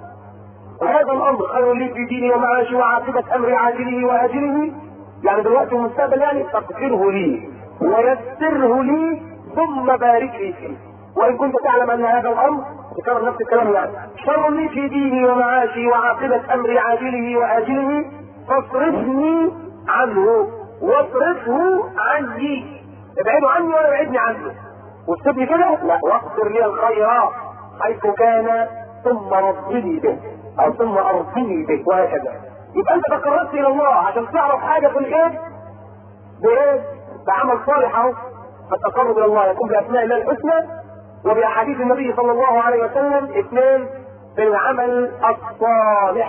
A: وهذا الامر خير لي في ديني ومعاشي وعاقبة امر عاجله واجله يعني دلوقتي والمستقبل يعني تغفره لي ويسره لي ثم بارك لي فيه وان كنت تعلم ان هذا الامر تكرر نفس الكلام يعني شر لي في ديني ومعاشي وعاقبة امر عاجله واجله فاصرفني عنه واصرفه عني ابعده عني ولا ابعدني عنه واكتب كده لا واقدر لي الخير حيث كان ثم ردني به او ثم ارضني به وهكذا يبقى انت تقربت الى الله عشان تعرف حاجه في الغيب بايه؟ بعمل صالح اهو فالتقرب الى الله يكون باسماء الله الحسنى وباحاديث النبي صلى الله عليه وسلم اثنين بالعمل الصالح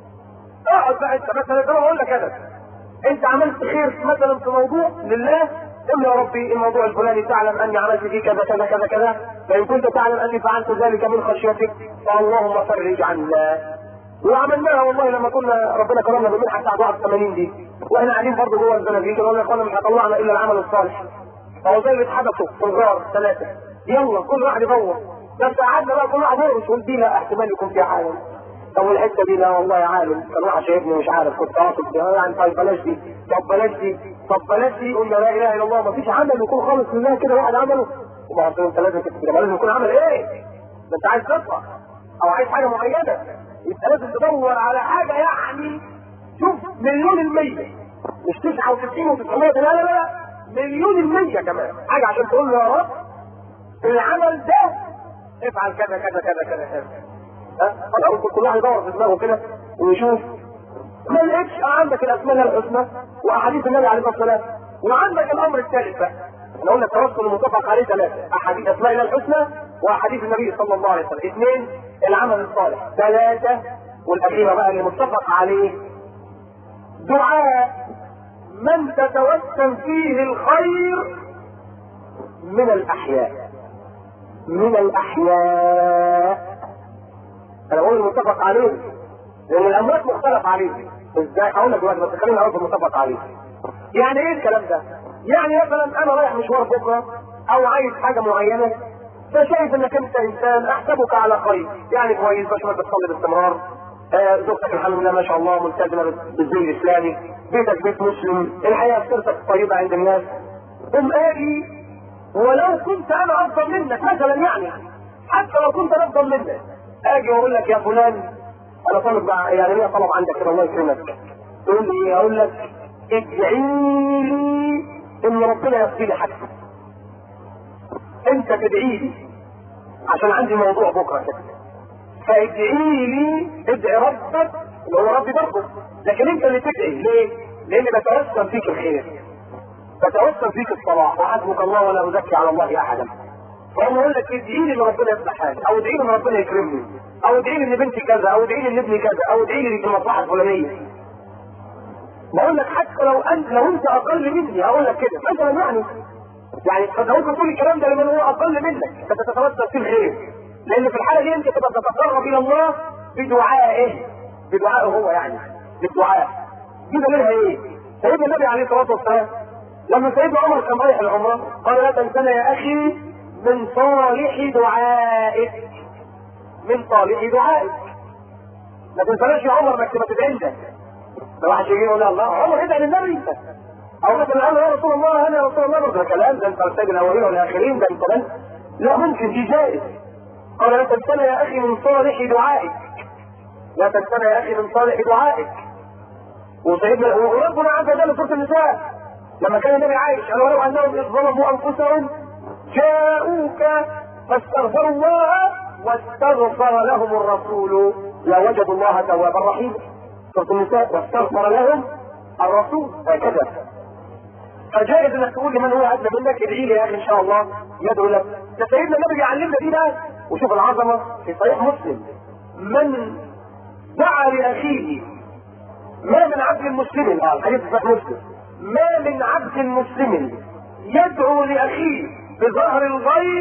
A: اقعد بقى انت مثلا زي ما اقول لك انا انت عملت خير مثلا في موضوع لله قل يا ربي الموضوع الفلاني تعلم اني عملت فيه كذا كذا كذا كذا فان كنت تعلم اني فعلت ذلك من خشيتك فاللهم فرج عنا وعملناها والله لما كنا ربنا كرمنا بمنحه بتاع ضعف 80 دي واحنا قاعدين برضه جوه الزنازين قلنا يا اخوانا مش هطلعنا الا العمل الصالح فهو زي اللي اتحبسوا في الغار ثلاثه يلا كل واحد يدور بس قعدنا بقى كل واحد يدور ونقول دي لا احتمال يكون فيها حاجه طب الحته دي لا والله عالم كان واحد شايفني مش عارف كنت قاصد يعني طيب بلاش دي طب بلاش دي طب بلاش دي قلنا لا اله الا الله ما فيش عمل يكون خالص لله كده واحد عمله وما عارفين انت لازم تكتب لازم يكون عمل ايه؟ ده انت عايز تطلع او عايز حاجه معينه يبقى لازم تدور على حاجه يعني شوف مليون المية مش 99 و900 لا لا لا مليون المية كمان حاجة عشان تقول له يا رب العمل ده افعل كذا كذا كذا كذا كذا ها خلاص كل واحد يدور في دماغه كده ويشوف ما لقيتش عندك الاسماء الحسنى واحاديث النبي عليه الصلاه والسلام وعندك الامر الثالث بقى احنا قلنا التوسل المتفق عليه ثلاثه احاديث اسماء الله الحسنى واحاديث النبي صلى الله عليه وسلم اثنين العمل الصالح ثلاثه والاخيره بقى اللي متفق عليه دعاء من تتوسم فيه الخير من الاحياء من الاحياء انا بقول المتفق عليه لان الاموات مختلف عليه ازاي اقول لك دلوقتي بس خلينا اقول المتفق عليه يعني ايه الكلام ده يعني مثلا انا رايح مشوار بكره او عايز حاجه معينه فشايف انك انت انسان احسبك على خير يعني كويس بشرك بتصلي باستمرار آه، زوجتك الحمد لله ما شاء الله ملتزمه بالدين الاسلامي بيتك بيت مسلم الحياه سيرتك طيبه عند الناس قم اجي ولو كنت انا افضل منك مثلا يعني حتى لو كنت انا افضل منك اجي واقول لك يا فلان انا طالب مع يعني ليا طلب عندك كده الله يكرمك تقول لي اقول لك ادعي لي ان ربنا يغفر لي حاجتي انت تدعي لي عشان عندي موضوع بكره كده فادعي لي ادعي ربك اللي هو ربي برضه لكن انت اللي تدعي ليه؟ لان بتوسم فيك الخير بتوسم فيك الصلاح وحسبك الله ولا ازكي على الله احدا فهم يقول لك ادعي لي ان ربنا يصلح حالي او ادعي لي ان ربنا يكرمني او ادعي لي ان بنتي كذا او ادعي لي ان ابني كذا او ادعي لي في المصلحه الفلانيه بقول لك حتى لو انت لو انت اقل مني هقول لك كده مثلا يعني يعني انت ممكن تقول الكلام ده لمن هو اقل منك انت تتوسل فيه الخير لان في الحاله دي انت تبقى تتقرب الى الله بدعائه بدعائه هو يعني بالدعاء دي دليلها ايه؟ سيدنا النبي عليه الصلاه والسلام لما سيدنا عمر كان رايح العمره قال لا تنسنا يا اخي من صالح دعائك من صالح دعائك ما تنساش يا عمر انك تبقى تدعي لك لو واحد يجي يقول الله عمر ادعي للنبي انت او مثلا قال يا رسول الله انا يا رسول الله ده كلام ده انت السيد الاولين والاخرين ده انت لا ممكن دي جائز قال لا تنسنا يا اخي من صالح دعائك لا تنسنا يا اخي من صالح دعائك وسيدنا وربنا عز وجل سوره النساء لما كان النبي عايش قال ولو انهم اذ ظلموا انفسهم جاءوك فاستغفروا الله واستغفر لهم الرسول لوجدوا الله توابا رحيما سوره النساء واستغفر لهم الرسول هكذا فجائز انك تقول لمن هو ادنى منك ادعي لي يا اخي ان شاء الله يدعو لك ده سيدنا النبي بيعلمنا دي بقى وشوف العظمه في صحيح مسلم من دعا لاخيه ما من عبد مسلم اه الحديث في صحيح مسلم ما من عبد مسلم يدعو لاخيه بظهر الغيب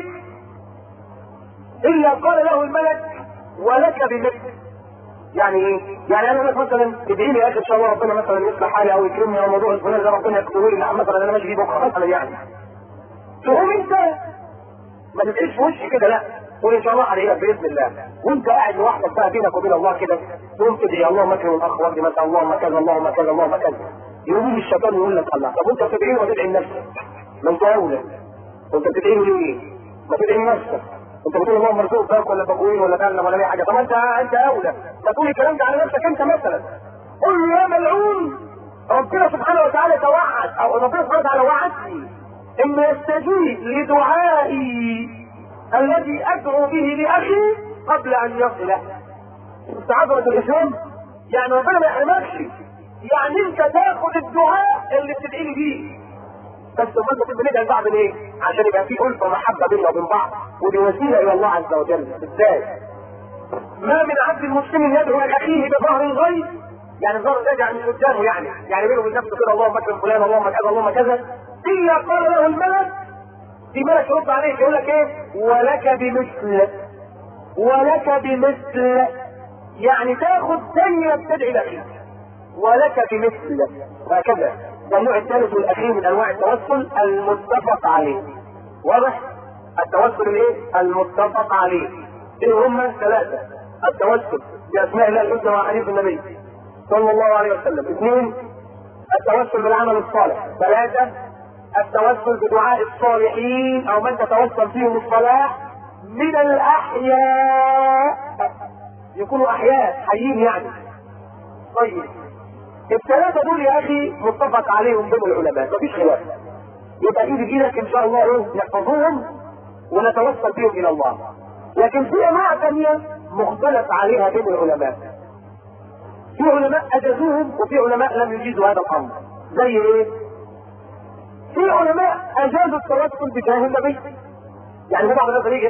A: الا قال له الملك ولك بمثل يعني ايه؟ يعني انا لك مثلا ادعي لي يا اخي ان شاء الله ربنا مثلا يصلح حالي او يكرمني او موضوع الفلاني ده ربنا يكتبه لي مثلا انا ماشي فيه بكره مثلا يعني. تقوم انت ما تدعيش في وشي كده لا قول ان شاء الله هدعي لك باذن الله وانت قاعد لوحدك بقى بينك وبين الله كده تقوم تدعي اللهم اكرم الاخ وردي مثلا اللهم كذا اللهم كذا اللهم كذا يقوم الشيطان يقول لك الله طب وانت بتدعي له وتدعي لنفسك ما انت اولى وانت بتدعي له ليه؟ ما تدعي لنفسك انت بتقول اللهم ارزقك باك ولا بقوين ولا كلم ولا اي حاجه طب انت انت اولى ما تقول الكلام ده على نفسك انت مثلا قل له يا ملعون ربنا سبحانه وتعالى توعد او ربنا سبحانه وتعالى وعدني ان يستجيب لدعائي الذي ادعو به لاخي قبل ان يصله استعاذة الاسلام يعني ربنا ما يحرمكش يعني انت تاخد الدعاء اللي بتدعي لي بيه بس ما انت بندعي لبعض ليه؟ عشان يبقى في ألفة ومحبة بيننا وبين بعض ودي وسيلة إلى الله عز وجل ازاي؟ ما من عبد مسلم يدعو لأخيه بظهر الغيب يعني الظهر ده يعني من قدامه يعني يعني بينه وبين نفسه كده اللهم اكرم فلان اللهم كذا اللهم كذا إلا قال له الملك في ملك يرد عليه يقول لك ايه؟ ولك بمثل ولك بمثل يعني تاخد ثانية بتدعي لأخيك ولك بمثل وهكذا والنوع الثالث والاخير من انواع التوسل المتفق عليه واضح التوسل الايه المتفق عليه ايه هم ثلاثه التوسل باسماء الله الحسنى وحديث النبي صلى الله عليه وسلم اثنين التوسل بالعمل الصالح ثلاثه التوسل بدعاء الصالحين او من تتوسل فيهم الصلاح من الاحياء يكونوا احياء حيين يعني طيب الثلاثة دول يا أخي متفق عليهم بين العلماء مفيش خلاف يبقى إيدي إيدك إن شاء الله إيه نحفظوهم ونتوسل بهم إلى الله لكن في أنواع ثانية مختلف عليها بين العلماء في علماء أجازوهم وفي علماء لم يجيزوا هذا الأمر زي إيه؟ في علماء أجازوا التوسل بجاه النبي يعني في بعض الناس يجي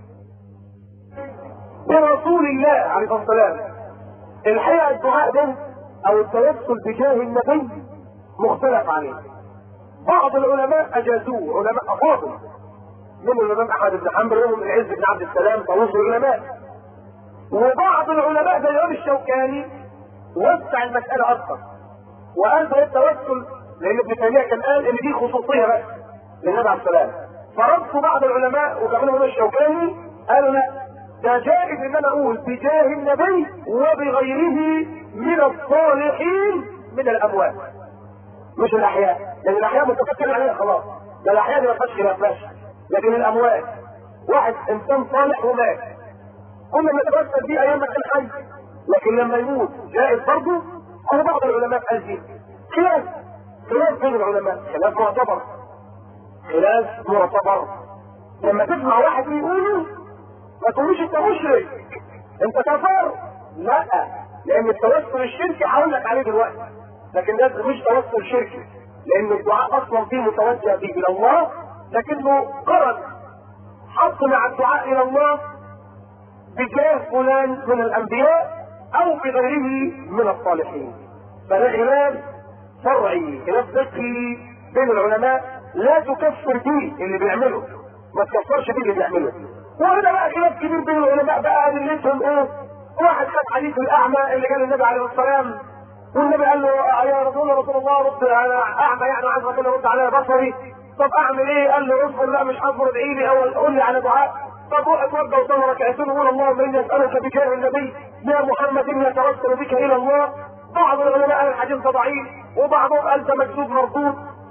A: برسول الله عليه الصلاة والسلام الحقيقة الدعاء ده او التوسل بجاه النبي مختلف عليه بعض العلماء اجازوه علماء افاضل منهم الامام احمد بن حنبل ومنهم العز بن عبد السلام طاووس العلماء وبعض العلماء زي الامام الشوكاني وسع المساله اكثر وقال ده التوسل لان ابن تيميه كان قال ان دي خصوصيه بس للنبي عليه السلام فرد بعض العلماء وكمان الامام الشوكاني قالوا لا ده جائز ان انا اقول بجاه النبي وبغيره من الصالحين من الاموات مش الاحياء لان الاحياء متفكرين عليها خلاص ده الاحياء ما فيهاش خلاف ماشي لكن الاموات واحد انسان صالح ومات كنا نتوسل بيه ايام ما كان حي لكن لما يموت جائز برضه او بعض العلماء قال فيه خلاف خلاف بين العلماء خلاف معتبر خلاف معتبر لما تسمع واحد يقوله ما تقولوش انت مشرك انت كفار لا لان التوسل الشركي هقول لك عليه دلوقتي لكن ده مش توسل شركي لان الدعاء اصلا فيه متوجه به الى الله لكنه قرن حط مع الدعاء الى الله بجاه فلان من الانبياء او بغيره من الصالحين فده خلاف شرعي خلاف فقهي بين العلماء لا تكفر به اللي بيعمله ما تكفرش به اللي بيعمله وهنا بقى خلاف كبير بين العلماء بقى دلتهم ايه واحد خد حديث الاعمى اللي قال النبي عليه الصلاه والسلام والنبي قال له يا رسول رسول الله رد انا اعمى يعني عايز ربنا يرد على بصري طب اعمل ايه؟ قال له اصبر لا مش هصبر ادعي لي او قول لي على دعاء طب روح اتوضى وصلي ركعتين وقول اللهم اني اسالك بجاه النبي يا محمد اني اتوسل بك الى الله بعض العلماء قال الحديث ده ضعيف وبعضهم قال ده مكذوب مردود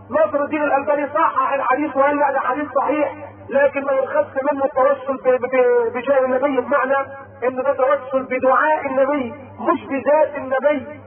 A: ناصر الدين الالباني صحح الحديث وقال لا ده حديث صحيح لكن ما يرخص منه التوسل ب- ب- بجاه النبي بمعنى ان ده توسل بدعاء النبي مش بذات النبي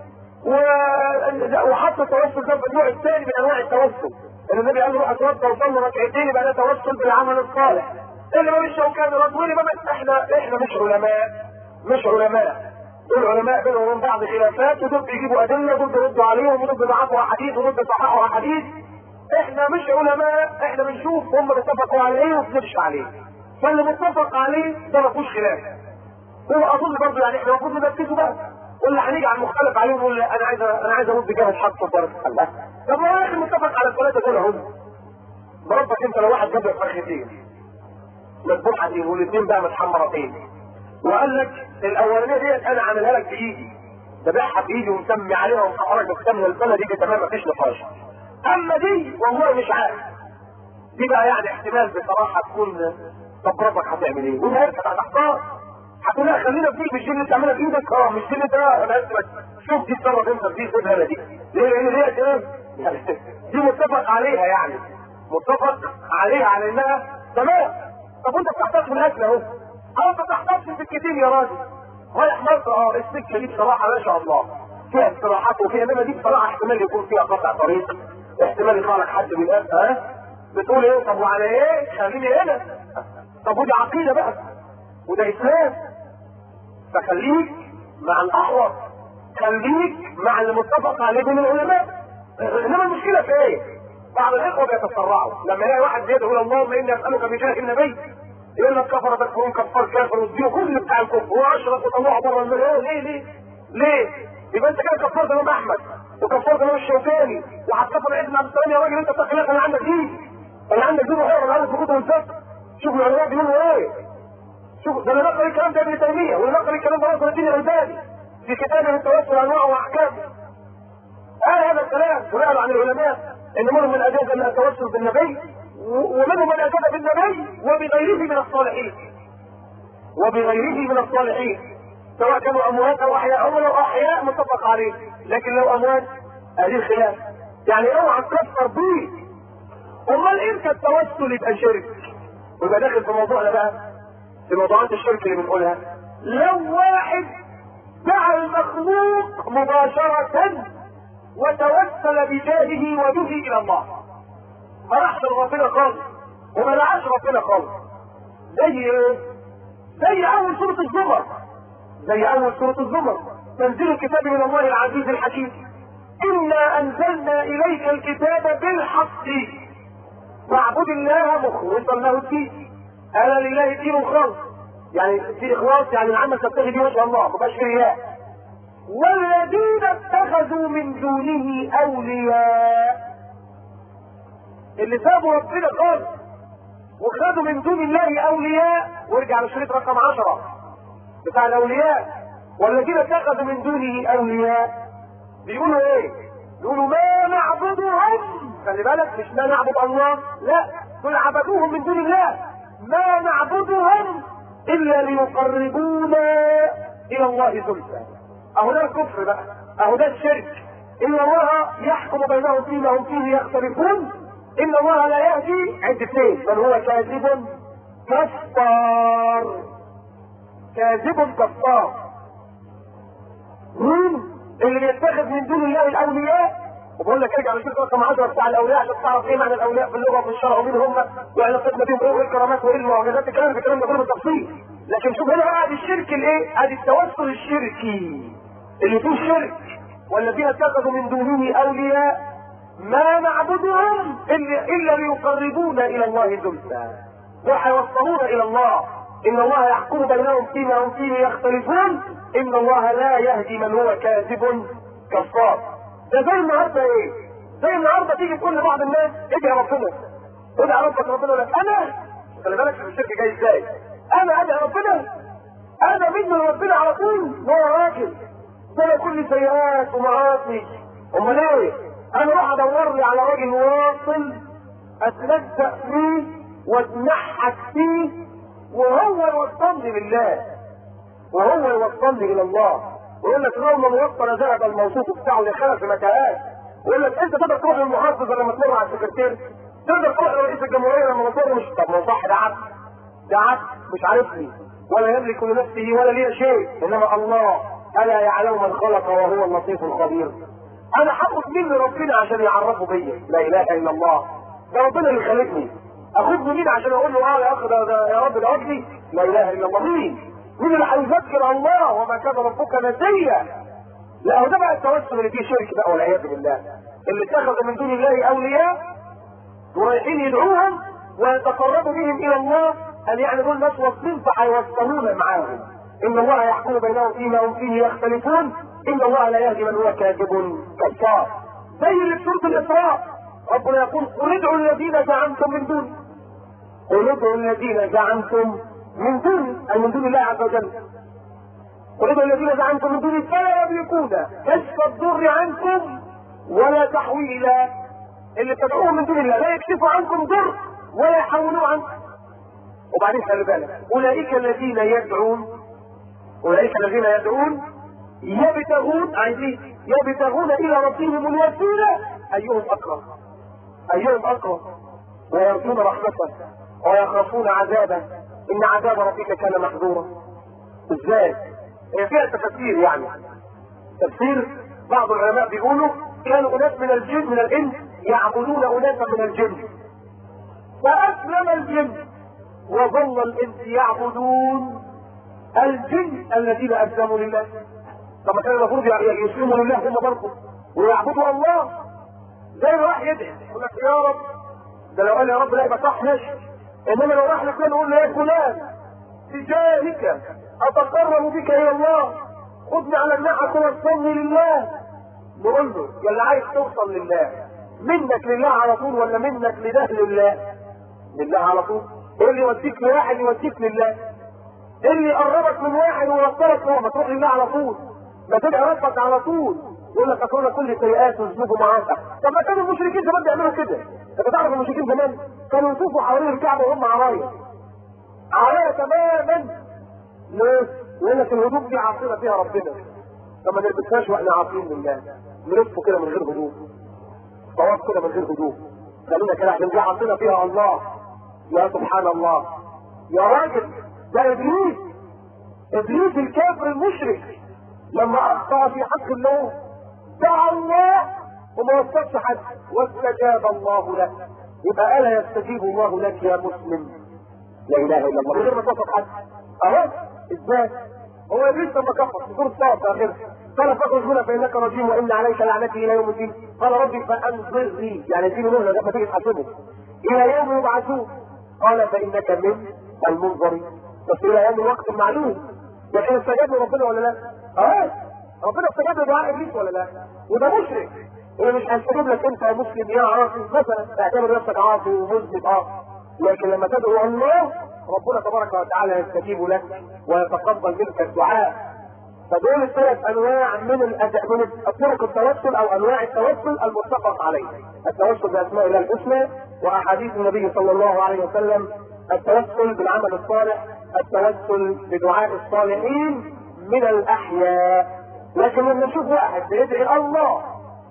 A: و- وحط التوسل ده في النوع الثاني من انواع التوسل ان النبي قال له روح اتوضى وصلي ركعتين يبقى ده توسل بالعمل الصالح الامام الشوكاني رد ولي بس احنا احنا مش علماء مش علماء دول علماء بينهم وبين بعض خلافات ودول بيجيبوا ادله ودول بيردوا عليهم ودول بيضعفوا احاديث ودول بيصححوا احاديث احنا مش علماء احنا بنشوف هم اتفقوا على ايه وبنمشي عليه فاللي متفق عليه ده ما فيهوش خلاف هو اظن برضه يعني احنا المفروض ننفذه بقى ولا هنيجي على المختلف عليه ونقول لا انا عايز انا عايز ارد جهه حق وفرق الله طب ما هو يا اخي متفق على الثلاثه دول هم بربك انت لو واحد جاب لك فرختين مذبوحتين والاثنين بقى متحمرتين وقال لك الاولانيه ديت انا عاملها لك بايدي ذبحها بايدي ومسمي عليها ومحرك بختمها البلدي دي تمام مفيش نقاش اما دي والله مش عارف دي بقى يعني احتمال بصراحه تكون طب ربك هتعمل ايه؟ وانت انت هتحتار هتقول لا خلينا في مش دي اللي تعملها بايدك اه مش دي اللي ده انا اسف شوف دي تصرف انت في دي خدها انا دي ليه لان هي ايه؟ يعني دي متفق عليها يعني متفق عليها على انها تمام طب وانت بتحتاج في الاكل اهو اه انت بتحتاج في الكتير يا راجل رايح مصر اه السكه دي بصراحه ما شاء الله فيها استراحات وفيها انما دي بصراحه احتمال يكون فيها قطع طريق احتمال يطلع لك حد من الناس ها بتقول ايه طب وعلى ايه خليني هنا طب ودي عقيده بقى وده اسلام فخليك مع الاحوط خليك مع اللي متفق عليه بين العلماء انما المشكله في ايه؟ بعض الاخوه بيتسرعوا لما يلاقي واحد بيدعو الى اللهم اني اسالك بجاه النبي يقول لك كفر تكفرون كفار كافر وتديه كل بتاع الكفر واشرف وطلعه بره المليون ليه ليه؟ ليه؟ يبقى انت كده كفرت الامام احمد وكفرت الامام الشوكاني وهتكفر ابن عبد السلام يا راجل انت اتق الله كان عندك دين كان عندك دين وحر عندك سقوط والفقه شوف العلماء بيقولوا ايه؟ شوف ده اللي نقل الكلام ده ابن تيميه واللي نقل الكلام ده ناصر الدين الالباني في كتابه التوسل انواعه واحكامه قال هذا الكلام ونقل عن العلماء ان منهم من اجاز من التوسل بالنبي ومنهم من اجاز بالنبي وبغيره من الصالحين وبغيره من الصالحين سواء كانوا اموات او احياء او لو احياء متفق عليه لكن لو اموات هذه الخلاف يعني اوعى تكفر بيه امال امتى التوسل يبقى شرك ويبقى داخل في موضوعنا بقى في موضوعات الشرك اللي بنقولها لو واحد دعا المخلوق مباشرة وتوسل بجاهه وبه الى الله ما راحش لربنا خالص وما دعاش ربنا خالص زي ايه؟ زي اول سورة الزمر زي اول سورة الزمر تنزيل الكتاب من الله العزيز الحكيم انا انزلنا اليك الكتاب بالحق واعبد الله مخلصا له الدين الا لله الدين الخالص يعني في اخلاص يعني العمل تبتغي به وجه الله ما بقاش رياء والذين اتخذوا من دونه اولياء اللي سابوا ربنا خالص وخدوا من دون الله اولياء وارجع للشريط رقم عشرة بتاع الاولياء والذين اتخذوا من دونه اولياء بيقولوا ايه؟ بيقولوا ما نعبدهم خلي بالك مش ما نعبد الله لا دول عبدوهم من دون الله ما نعبدهم الا ليقربونا الى الله زلفى اهو ده الكفر بقى اهو ده الشرك ان الله يحكم بينهم فيما هم فيه يختلفون ان الله لا يهدي عند اثنين بل هو كاذب كفار كاذب كفار مين اللي بيتخذ من دون الله الاولياء وبقول لك ارجع لشوف رقم 10 بتاع الاولياء عشان تعرف ايه معنى الاولياء في اللغه وفي الشرع ومين هم وعلاقتنا بيهم ايه وايه الكرامات وايه المعجزات الكلام ده الكلام ده كله بالتفصيل لكن شوف هنا بقى ادي الشرك الايه؟ ادي التوسل الشركي اللي فيه شرك والذين اتخذوا من دونه اولياء ما نعبدهم الا الا ليقربونا الى الله زلفى وحيوصلونا الى الله ان الله يحكم بينهم فيما هم فيه يختلفون ان الله لا يهدي من هو كاذب كفار ده زي النهارده ايه؟ زي النهارده تيجي تقول لبعض الناس ادعي ربنا ادعي ربك ربنا يقول لك انا خلي بالك في الشرك جاي ازاي؟ انا ادعي ربنا انا منه لربنا على طول هو راجل ده كل سيئات ومعاصي امال ايه؟ انا اروح ادور لي على راجل واصل اتلزق فيه واتنحت فيه وهو يوصلني لله وهو يوصلني الى الله ويقول لك لو ما وصل ذهب الموصوف بتاعه لخلف متاهات يقول لك انت تقدر تروح للمحافظ لما تمر على السكرتير تقدر تروح لرئيس الجمهوريه لما تمر مش طب ما هو صح ده عبد ده عبد مش عارفني ولا يملك لنفسه ولا لي شيء انما الله الا يعلم من خلق وهو اللطيف الخبير انا هاخد مني ربنا عشان يعرفه بيا لا اله الا الله ده ربنا اللي خلقني اخد مين عشان اقول له اه يا اخي ده, ده يا رب ده وجهي لا اله الا الله مين مين اللي هيذكر الله وما كان ربك نسيا لا هو ده بقى التوسل اللي فيه شرك بقى والعياذ بالله اللي اتخذ من دون الله اولياء ورايحين يدعوهم ويتقربوا بهم الى الله ان يعني دول ناس واصلين فهيوصلونا معاهم ان الله يحكم بينهم فيما هم فيه يختلفون ان الله لا يهدي من هو كاذب كفار زي اللي في سوره الاسراء ربنا يقول قل ادعوا الذين زعمتم من دون قل ادعوا الذين زعمتم من دون اي من دون الله عز وجل قل ادعوا الذين زعمتم من دون فلا يملكون كشف الضر عنكم ولا تحويلا اللي تدعوهم من دون الله لا يكشفوا عنكم ضر ولا يحولوا عنكم وبعدين خلي بالك اولئك الذين يدعون اولئك الذين يدعون يبتغون عايزين يبتغون الى ربهم الوسيله ايهم اقرب ايهم اقرب ويرجون رحمته ويخافون عذابه ان عذاب ربك كان محذورا ازاي هي فيها تفسير يعني تفسير بعض العلماء بيقولوا كانوا اناس من الجن من الانس يعبدون اناسا من الجن فاسلم الجن وظل الانس يعبدون الجن الذين اسلموا لله طب كان المفروض يسلموا لله هم برضه ويعبدوا الله زي ما راح يدعي يقول لك يا رب ده لو قال يا رب لا يبقى صح ماشي انما لو راح لفلان يقول له يا فلان بجاهك اتقرب بك الى الله خذني على النعم توصلني لله نقول له يا اللي عايز توصل لله منك لله على طول ولا منك لده لله لله على طول ايه اللي يوديك لواحد يوديك لله ايه اللي يقربك من واحد ويوصلك هو ما تروح لله على طول ما تدعي ربك على طول يقول لك اكون كل سيئات وذنوب معاصي طب ما كانوا المشركين زمان بيعملوا كده انت تعرف المشركين زمان كانوا يطوفوا حوالين الكعبه وهم عرايا عرايا تماما ليه؟ يقول لك الهدوء دي عاصمه فيها ربنا طب ما نلبسهاش واحنا عاصمين لله نلفه كده من غير هدوء طواف كده من غير هدوء خلينا كده احنا دي عاصمه فيها الله يا سبحان الله يا راجل ده ابليس ابليس الكافر المشرك لما اخطا في حق الله دعا الله وما وصلش حد واستجاب الله له يبقى الا يستجيب الله لك يا مسلم لا اله الا الله من غير ما تصف حد اهو ازاي هو ابليس لما كفر في سوره صاد اخر قال فاخرج هنا فانك رجيم وان عليك لعنتي الى يوم الدين قال ربي فانظرني يعني اديني مهله لما تيجي تحاسبه الى يوم يبعثون قال فانك من المنظرين بس الى يوم الوقت المعلوم لكن استجاب له ربنا ولا لا؟ اه ربنا استجاب لدعاء ابليس ولا لا؟ وده مشرك هو مش هيستجيب لك انت يا مسلم يا عاصي مثلا تعتبر نفسك عاصي ومذنب اه لكن لما تدعو الله ربنا تبارك وتعالى يستجيب لك ويتقبل منك الدعاء فدول الثلاث انواع من الأد... من طرق التوسل او انواع التوسل المتفق عليه التوسل باسماء الله الحسنى واحاديث النبي صلى الله عليه وسلم التوسل بالعمل الصالح التوسل بدعاء الصالحين من الاحياء لكن لما نشوف واحد بيدعي الله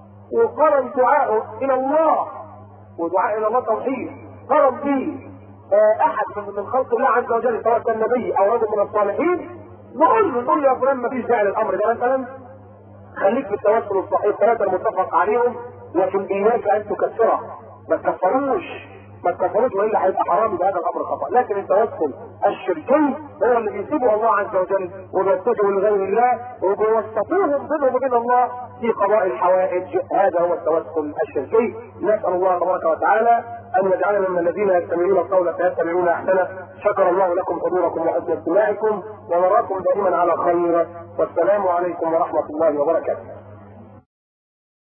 A: وقرن دعاءه الى الله ودعاء الى الله توحيد قرن فيه احد من خلق الله عز وجل سواء كان نبي او رجل من الصالحين نقول له نقول له يا فلان ما فيش داعي للامر ده مثلا خليك في التوسل الصحيح الثلاثه المتفق عليهم لكن اياك ان تكفره ما تكفروش ما تكفروش والا هيبقى حرام بهذا الامر خطا لكن التوسل الشركي هو اللي بيسيبه الله عز وجل وبيتجهوا لغير الله وبيوسطوهم بينهم وبين الله في قضاء الحوائج هذا هو التوسل الشركي نسال الله تبارك وتعالى ان يجعلنا من الذين يستمعون القول فيتبعون احسنه شكر الله لكم حضوركم وحسن استماعكم ونراكم دائما على خير والسلام عليكم ورحمه الله وبركاته